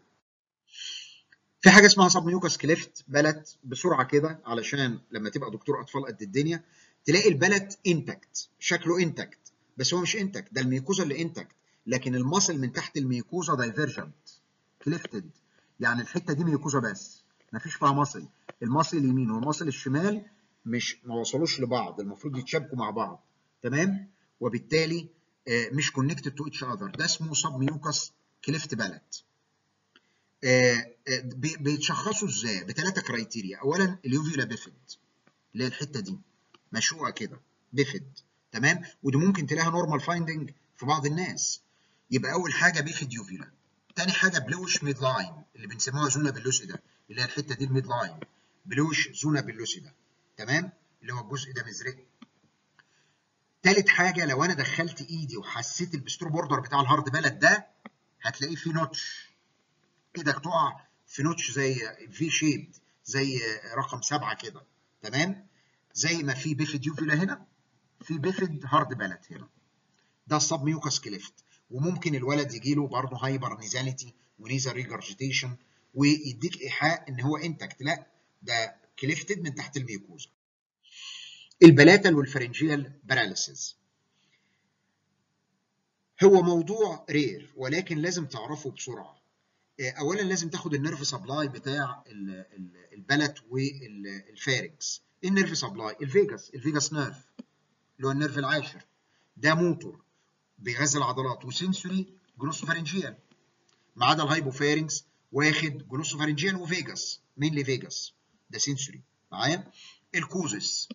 في حاجه اسمها سب ميوكاس كليفت بلت بسرعه كده علشان لما تبقى دكتور اطفال قد الدنيا تلاقي البلت انتكت شكله انتكت بس هو مش انتكت ده الميوكوزا اللي انتكت لكن المصل من تحت الميوكوزا دايفيرجنت كليفتد يعني الحته دي ميوكوزا بس ما فيش فيها مصل المصل اليمين والمصل الشمال مش ما وصلوش لبعض المفروض يتشابكوا مع بعض تمام وبالتالي مش كونكتد تو اتش اذر ده اسمه سب ميوكاس كليفت بالت بيتشخصوا ازاي بثلاثه كرايتيريا اولا اليوفيولا بيفيد اللي هي الحته دي مشقوقه كده بيفيد تمام ودي ممكن تلاقيها نورمال فايندنج في بعض الناس يبقى اول حاجه بيفيد يوفيولا تاني حاجه بلوش ميد لاين اللي بنسموها زونا بلوسيدا اللي هي الحته دي الميد لاين بلوش زونا بلوسيدا تمام اللي هو الجزء ده مزرق تالت حاجه لو انا دخلت ايدي وحسيت البسترو بوردر بتاع الهارد بلد ده هتلاقيه فيه نوتش ايدك تقع في نوتش زي في شيب زي رقم سبعه كده تمام زي ما في بيفيد يوفيلا هنا في بيفيد هارد بلد هنا ده السب ميوكاس كليفت وممكن الولد يجي له برضه هايبر نيزاليتي ونيزا ريجرجيتيشن ويديك ايحاء ان هو انتكت لا ده كليفتد من تحت الميوكوزا البلاتال والفرنجيال باراليسيس هو موضوع رير ولكن لازم تعرفه بسرعه اولا لازم تاخد النيرف سبلاي بتاع البلت والفارنكس ايه النيرف سبلاي الفيجاس الفيجاس نيرف اللي هو النيرف العاشر ده موتور بيغذي العضلات وسنسوري جلوسوفارنجيال ما عدا الهايبوفارنكس واخد جلوسوفارنجيال وفيجاس مين فيجاس ده سنسوري معايا الكوزس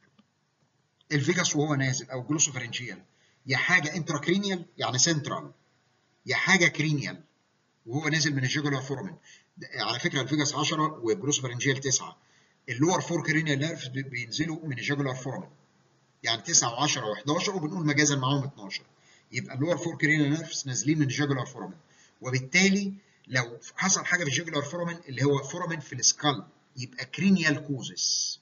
الفيجاس وهو نازل او جلوسوفارنجيال يا حاجه انتراكرينيال يعني سنترال يا حاجه كرينيال وهو نازل من الجوجولار فورمن على فكره الفيجاس 10 والجلوسوفارنجيال 9 اللور فور كرينيال نيرفز بينزلوا من الجوجولار فورمن يعني 9 و10 و11 وبنقول مجازا معاهم 12 يبقى اللور فور كرينيال نيرفز نازلين من الجوجولار فورمن وبالتالي لو حصل حاجه في الجوجولار فورمن اللي هو فورمن في السكال يبقى كرينيال كوزس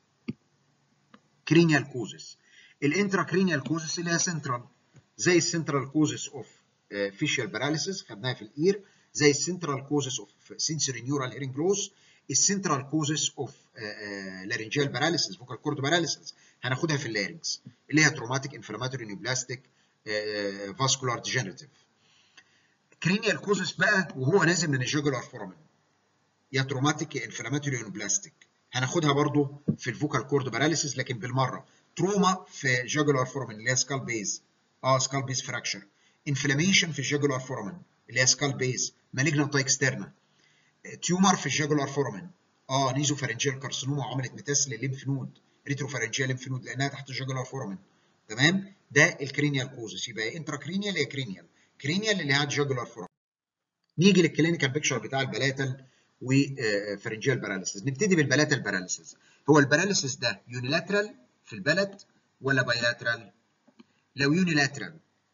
كرينيال كوزس الانترا كرينيال كوزس اللي هي سنترال زي السنترال كوزس اوف فيشيال باراليسيس خدناها في الاير زي السنترال كوزس اوف سنسوري نيورال هيرنج لوس السنترال كوزس اوف لارنجيال باراليسيس فوكال كورد باراليسيس هناخدها في اللارنكس اللي هي تروماتيك انفلاماتوري نيوبلاستيك فاسكولار ديجنريتيف كرينيال كوزس بقى وهو نازل من الجوجولار فورمن يا تروماتيك يا انفلاماتوري نيوبلاستيك هناخدها برضو في الفوكال كورد باراليسيس لكن بالمره تروما في جوجولار فورمن اللي هي سكال بيز اه سكال بيز فراكشر انفلاميشن في الجوجولار فورمن اللي هي سكال بيز مالجنانت اكسترنا تيومر في الجوجولار فورمن اه نيزو فارنجيال كارسينوما وعملت ميتاس للليمف نود ريترو فارنجيال ليمف نود لانها تحت الجوجولار فورمن تمام ده الكرينيال كوزس يبقى انترا كرينيال يا كرينيال كرينيال اللي هي جوجولار فورمن نيجي للكلينيكال بيكتشر بتاع البلاتال وفرنجيال باراليسيس نبتدي بالبلاتال باراليسيس هو الباراليسيس ده يونيلاترال في البلد ولا بايلاترال لو يونيلاترال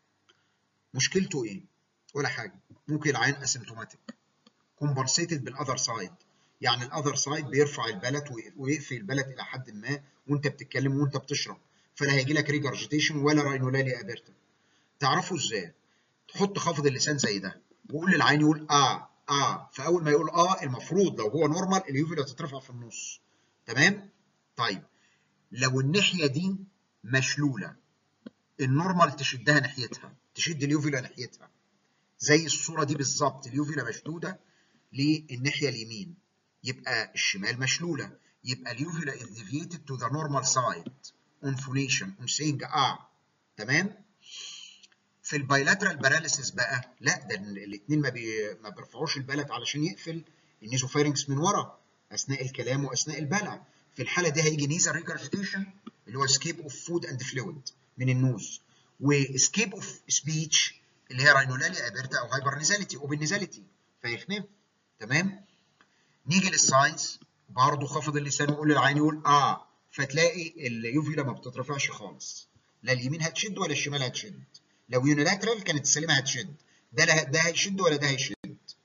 مشكلته ايه ولا حاجه ممكن العين اسيمتوماتيك كومبنسيتد بالاذر سايد يعني الاذر سايد بيرفع البلد ويقفل البلد الى حد ما وانت بتتكلم وانت بتشرب فلا هيجي لك ريجرجيتيشن ولا راينولالي ابيرتا تعرفوا ازاي تحط خافض اللسان زي ده وقول للعين يقول اه اه فاول ما يقول اه المفروض لو هو نورمال اليوفيلا تترفع في النص تمام طيب لو الناحيه دي مشلوله النورمال تشدها ناحيتها تشد اليوفيلا ناحيتها زي الصوره دي بالظبط اليوفيلا مشدوده للناحيه اليمين يبقى الشمال مشلوله يبقى اليوفيلا is deviated to the normal side on phonation on saying اه تمام في البايلاترال باراليسيس بقى لا ده الاثنين ما, بي... ما بيرفعوش البلد علشان يقفل النيزوفارنكس من ورا اثناء الكلام واثناء البلع في الحاله دي هيجي نيزا ريجرجيتيشن اللي هو اسكيب اوف فود اند فلويد من النوز واسكيب اوف سبيتش اللي هي راينولاليا ابيرتا او هايبر نيزاليتي اوبن نيزاليتي فيخنف تمام نيجي للساينس برضه خافض اللسان ويقول للعين يقول اه فتلاقي اليوفيلا ما بتترفعش خالص لا اليمين هتشد ولا الشمال هتشد لو يونيلاترال كانت السليمه هتشد ده لا ده هيشد ولا ده هيشد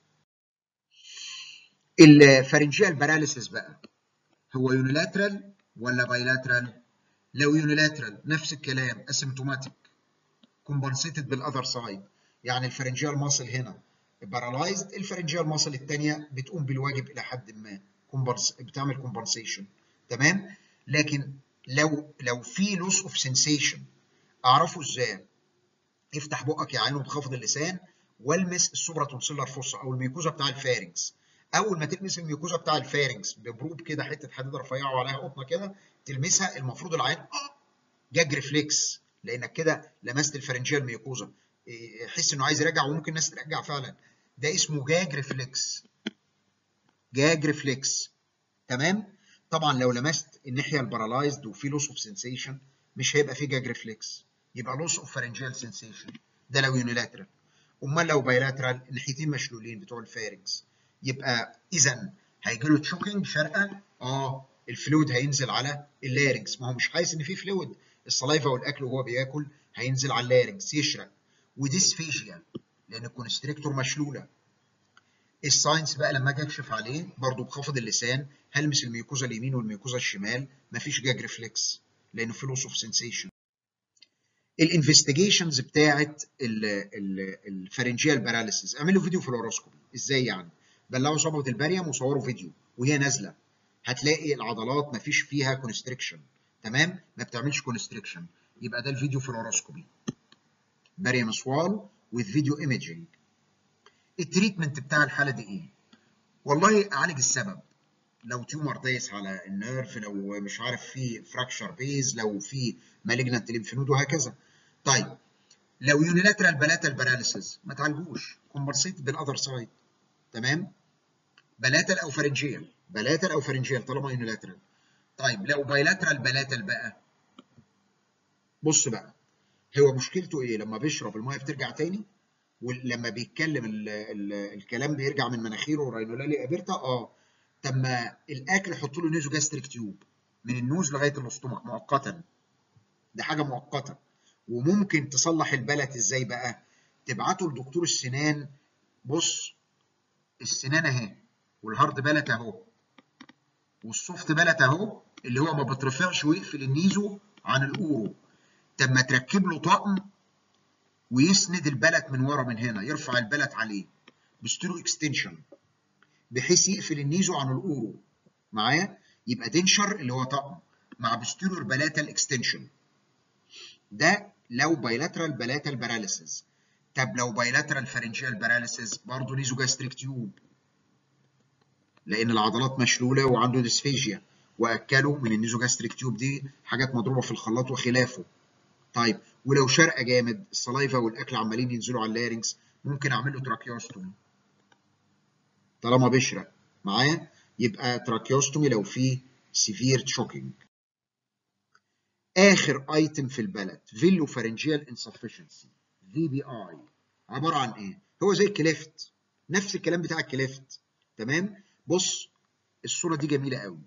الفارنجيال باراليسيس بقى هو يونيلاترال ولا بايلاترال لو يونيلاترال نفس الكلام اسيمتوماتيك كومبنسيتد بالاذر سايد يعني الفارنجيال ماسل هنا بارالايزد الفارنجيال ماسل الثانيه بتقوم بالواجب الى حد ما كومبنس بتعمل كومبنسيشن تمام لكن لو لو في لوس اوف سنسيشن اعرفه ازاي افتح بقك يا عينه بخفض اللسان والمس السوبرا تونسيلر فوسا او الميكوزا بتاع الفارنكس اول ما تلمس الميكوزا بتاع الفارنكس ببروب كده حته حديد رفيعه وعليها قطنه كده تلمسها المفروض العين اه جاج ريفلكس لانك كده لمست الفرنجيال ميكوزا يحس انه عايز يرجع وممكن الناس ترجع فعلا ده اسمه جاج ريفلكس جاج ريفلكس تمام طبعا لو لمست الناحيه البارالايزد وفي لوس اوف سنسيشن مش هيبقى في جاج ريفلكس يبقى لوس اوف فارنجيال سنسيشن ده لو يونيلاترال امال لو بايلاترال الناحيتين مشلولين بتوع الفارنكس يبقى اذا هيجي له تشوكينج شرقه اه الفلويد هينزل على اللارنكس ما هو مش حاسس ان في فلويد السلايفا والاكل وهو بياكل هينزل على اللارنكس يشرق وديسفيجيا لان الكونستريكتور مشلوله الساينس بقى لما اجي اكشف عليه برضه بخفض اللسان هلمس الميوكوزا اليمين والميوكوزا الشمال مفيش جاج ريفلكس لانه في لوس اوف سنسيشن الانفستيجيشنز بتاعت الفارنجيال باراليسيس اعملوا فيديو فلوروسكوبي ازاي يعني بلعوا صبغه الباريوم وصوروا فيديو وهي نازله هتلاقي العضلات مفيش فيها كونستريكشن تمام ما بتعملش كونستريكشن يبقى ده الفيديو فلوروسكوبي باريوم سوال with فيديو ايميجينج التريتمنت بتاع الحاله دي ايه والله اعالج السبب لو تيومر دايس على النيرف لو مش عارف في فراكشر بيز لو في مالجنت ليمفنود وهكذا طيب لو يونيلاترال بلاتال باراليسيس ما تعالجوش كومبرسيت بالاذر سايد تمام بلاتال او فرنجيال بلاتال او فرنجيال طالما يونيلاترال طيب لو بايلاترال بلاتال بقى بص بقى هو مشكلته ايه لما بيشرب الميه بترجع تاني ولما بيتكلم ال ال الكلام بيرجع من مناخيره راينولالي ابيرتا اه طب ما الاكل حط له نيزو جاستريك تيوب من النوز لغايه الاستومك مؤقتا دي حاجه مؤقته وممكن تصلح البلد ازاي بقى تبعته لدكتور السنان بص السنان اهي والهارد بلت اهو والسوفت بلت اهو اللي هو ما بترفعش ويقفل النيزو عن الاورو طب ما تركب له طقم ويسند البلت من ورا من هنا يرفع البلت عليه بستيرو اكستنشن بحيث يقفل النيزو عن الاورو معايا يبقى دنشر اللي هو طقم مع بستيرور بلاتال اكستنشن ده لو بايلاترال بلاتال باراليسيس طب لو بايلاترال فارنجيال باراليسيس برضه نيزو جاستريك تيوب لان العضلات مشلوله وعنده ديسفيجيا واكله من النيزو جاستريك تيوب دي حاجات مضروبه في الخلاط وخلافه طيب ولو شرقه جامد السلايفا والاكل عمالين ينزلوا على اللارنكس ممكن اعمل له تراكيوستومي طالما بيشرق معايا يبقى تراكيوستومي لو في سيفير تشوكينج اخر ايتم في البلد فيلو فارنجيال انسفشنسي في بي اي عباره عن ايه هو زي الكليفت نفس الكلام بتاع الكليفت تمام بص الصوره دي جميله قوي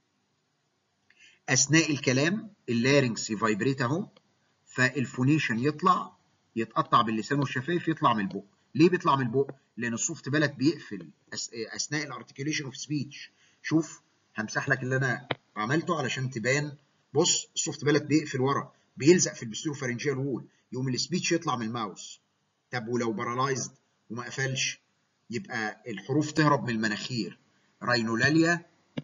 اثناء الكلام اللارنكس يفايبريت اهو فالفونيشن يطلع يتقطع باللسان والشفايف يطلع من البق ليه بيطلع من البق لان السوفت بلد بيقفل اثناء الارتكيوليشن اوف سبيتش شوف همسح لك اللي انا عملته علشان تبان بص السوفت بلد بيقفل ورا بيلزق في البستيروفارنجيال وول يقوم السبيتش يطلع من الماوس طب ولو بارالايزد وما قفلش يبقى الحروف تهرب من المناخير راينولاليا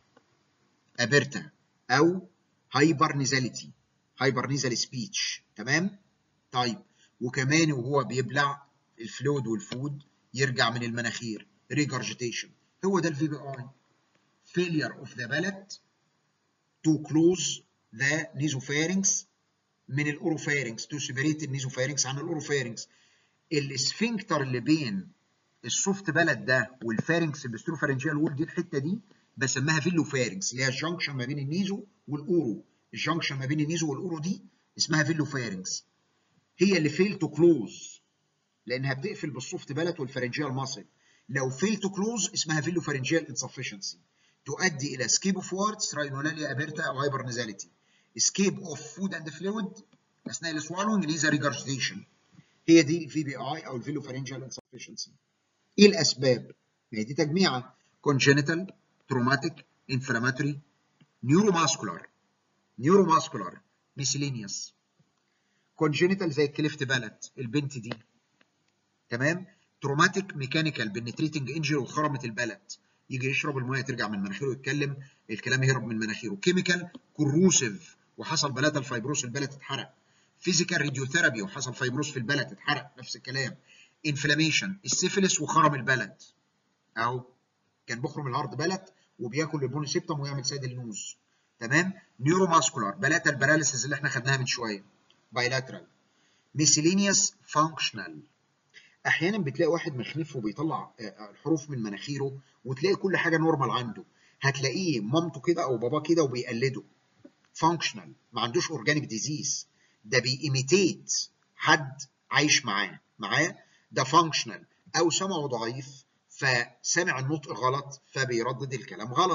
ابرتا او هايبر نيزاليتي هايبر نيزال سبيتش تمام طيب وكمان وهو بيبلع الفلويد والفود يرجع من المناخير ريجرجيتيشن هو ده الفي بي اي failure of the palate to close the nasopharynx من الاوروفارynx to separate النيزوفارynx عن الاوروفارynx الاسفنكتر اللي بين السوفت بلد ده والفارنكس البستروفارنجيال وول دي الحته دي بسميها فيلو فارنكس اللي هي الجنكشن ما بين النيزو والاورو الجنكشن ما بين النيزو والاورو دي اسمها فيلو فارنكس هي اللي فيل تو كلوز لانها بتقفل بالسوفت بلد والفارنجيال ماسل لو فيل تو كلوز اسمها فيلو فارنجيال انسفشنسي تؤدي الى سكيب اوف ووردز راينولاليا ابيرتا او هايبر نيزاليتي سكيب اوف فود اند فلويد اثناء السوالونج ليزا ريجرجيتيشن هي دي الفي بي اي او الفيلو فارنجيال انسفشنسي ايه الاسباب؟ ما هي دي تجميعه congenital traumatic inflammatory neuromuscular neuromuscular miscellaneous congenital زي الكليفت بالت البنت دي تمام تروماتيك ميكانيكال بنتريتنج انجري وخرمت البلت يجي يشرب الميه ترجع من مناخيره يتكلم الكلام يهرب من مناخيره كيميكال كروسيف وحصل بلات الفيبروس البلت اتحرق فيزيكال راديوثيرابي وحصل فيبروس في البلت اتحرق نفس الكلام انفلاميشن السيفلس وخرم البلد اهو كان بيخرم الهارد بلد وبياكل البونيسيبتم ويعمل سيد النوز تمام نيورو ماسكولار بلاتا الباراليسيس اللي احنا خدناها من شويه بايلاترال ميسيلينيوس فانكشنال احيانا بتلاقي واحد مخنف وبيطلع الحروف من مناخيره وتلاقي كل حاجه نورمال عنده هتلاقيه مامته كده او باباه كده وبيقلده فانكشنال ما عندوش اورجانيك ديزيز ده بيإيميتيت حد عايش معاه معاه ده فانكشنال او سمعه ضعيف فسمع النطق غلط فبيردد الكلام غلط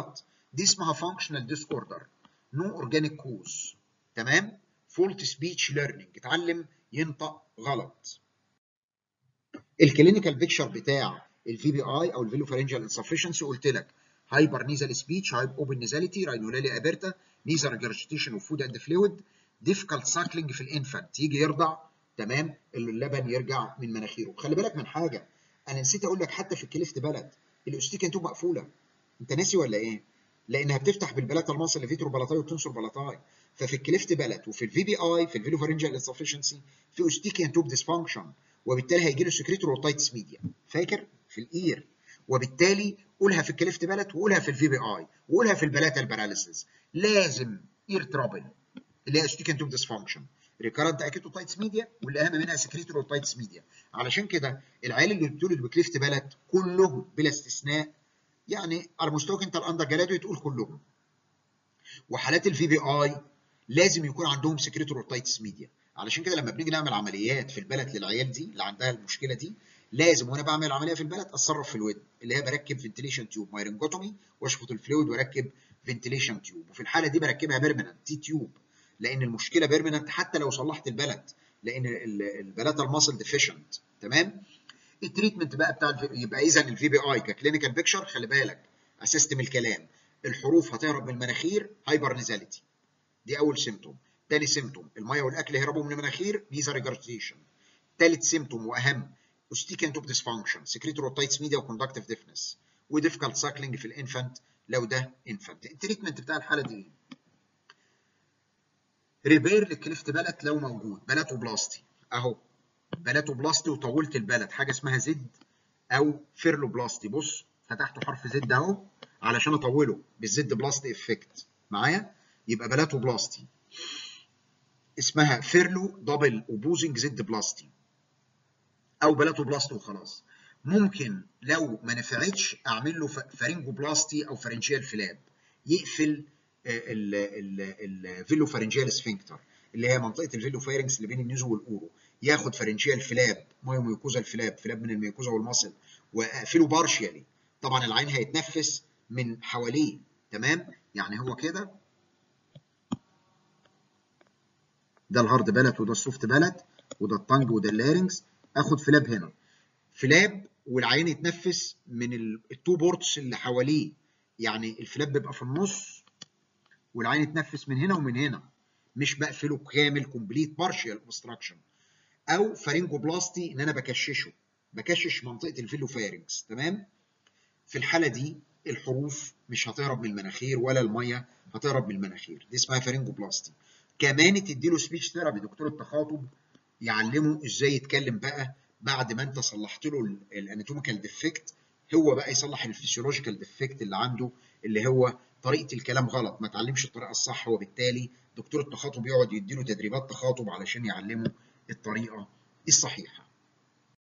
دي اسمها فانكشنال ديسوردر نو اورجانيك كوز تمام فولت سبيتش ليرنينج اتعلم ينطق غلط الكلينيكال بيكتشر بتاع الفي بي اي او الفيلو فارنجال انسفشنسي قلت لك هايبر نيزال سبيتش هايب اوبن نيزاليتي راينولالي ابيرتا نيزر ريجرجيتيشن اوف فود اند فلويد ديفيكالت ساكلينج في الانفانت يجي يرضع تمام اللبن يرجع من مناخيره خلي بالك من حاجه انا نسيت اقول لك حتى في الكليفت بلد الاوستيكا انتوب مقفوله انت ناسي ولا ايه لانها بتفتح بالبلات الماس اللي فيترو بلاتاي وتنصر بلاتاي ففي الكليفت بلد وفي الفي بي اي في الفيلو فارنجال انسفشنسي في اوستيكا انتوب ديسفانكشن وبالتالي هيجي له سكريتور اوتايتس ميديا فاكر في الاير وبالتالي قولها في الكليفت بلد وقولها في الفي بي اي وقولها في البلاتا الباراليسيس لازم اير ترابل اللي هي اوستيكا انتوب ديسفانكشن ريكارنت اكيتوتايتس ميديا واللي اهم منها سكريتور اوتايتس ميديا علشان كده العيال اللي بتولد بكليفت بلد كلهم بلا استثناء يعني على مستواك انت الاندر جرادويت تقول كلهم وحالات الفي بي اي لازم يكون عندهم سكريتور اوتايتس ميديا علشان كده لما بنيجي نعمل عمليات في البلد للعيال دي اللي عندها المشكله دي لازم وانا بعمل عمليه في البلد اتصرف في الودن اللي هي بركب فنتليشن تيوب مايرنجوتومي واشفط الفلويد واركب فنتليشن تيوب وفي الحاله دي بركبها بيرمننت تي تيوب لان المشكله بيرمننت حتى لو صلحت البلد لان البلد الماسل ديفيشنت تمام التريتمنت بقى بتاع الفي... يبقى اذا الفي بي اي ككلينيكال بيكشر خلي بالك اسستم الكلام الحروف هتهرب من المناخير هايبر نيزاليتي دي اول سيمتوم تاني سيمتوم الميه والاكل هيهربوا من المناخير نيزا ريجرجيشن تالت سيمتوم واهم اوستيكان توب ديسفانكشن سكريتور اوتايتس ميديا وكوندكتيف ديفنس وديفيكالت ساكلينج في الانفانت لو ده انفانت التريتمنت بتاع الحاله دي ايه؟ ريبير للكليفت بلت لو موجود بلاتوبلاستي اهو بلاتوبلاستي وطولت البلد حاجه اسمها زد او فيرلوبلاستي بص فتحت حرف زد اهو علشان اطوله بالزد بلاستي افكت معايا يبقى بلاتوبلاستي اسمها فيرلو دبل اوبوزنج زد بلاستي او بلاتوبلاستي وخلاص ممكن لو ما نفعتش اعمل له فارنجوبلاستي او فارنجيال فلاب يقفل الفيلو فارنجيال سفنكتر اللي هي منطقه الفيلو فارنجز اللي بين النيزو والاورو ياخد فارنجيال فلاب مايو ميوكوزا الفلاب فلاب من الميوكوزا والمصل واقفله بارشيالي طبعا العين هيتنفس من حواليه تمام يعني هو كده ده الهارد بلت وده السوفت بلت وده الطنج وده اللارنجز اخد فلاب هنا فلاب والعين يتنفس من التو بورتس اللي حواليه يعني الفلاب بيبقى في النص والعين يتنفس من هنا ومن هنا مش بقفله كامل كومبليت بارشال اوبستراكشن او فارينجوبلاستي ان انا بكششه بكشش منطقه الفيلو فارنجز تمام في الحاله دي الحروف مش هتهرب من المناخير ولا الميه هتهرب من المناخير دي اسمها فارينجوبلاستي كمان تديله سبيتش ثيرابي دكتور التخاطب يعلمه ازاي يتكلم بقى بعد ما انت صلحت له الاناتوميكال ديفكت هو بقى يصلح الفسيولوجيكال ديفكت اللي عنده اللي هو طريقه الكلام غلط ما اتعلمش الطريقه الصح وبالتالي دكتور التخاطب يقعد يديله تدريبات تخاطب علشان يعلمه الطريقه الصحيحه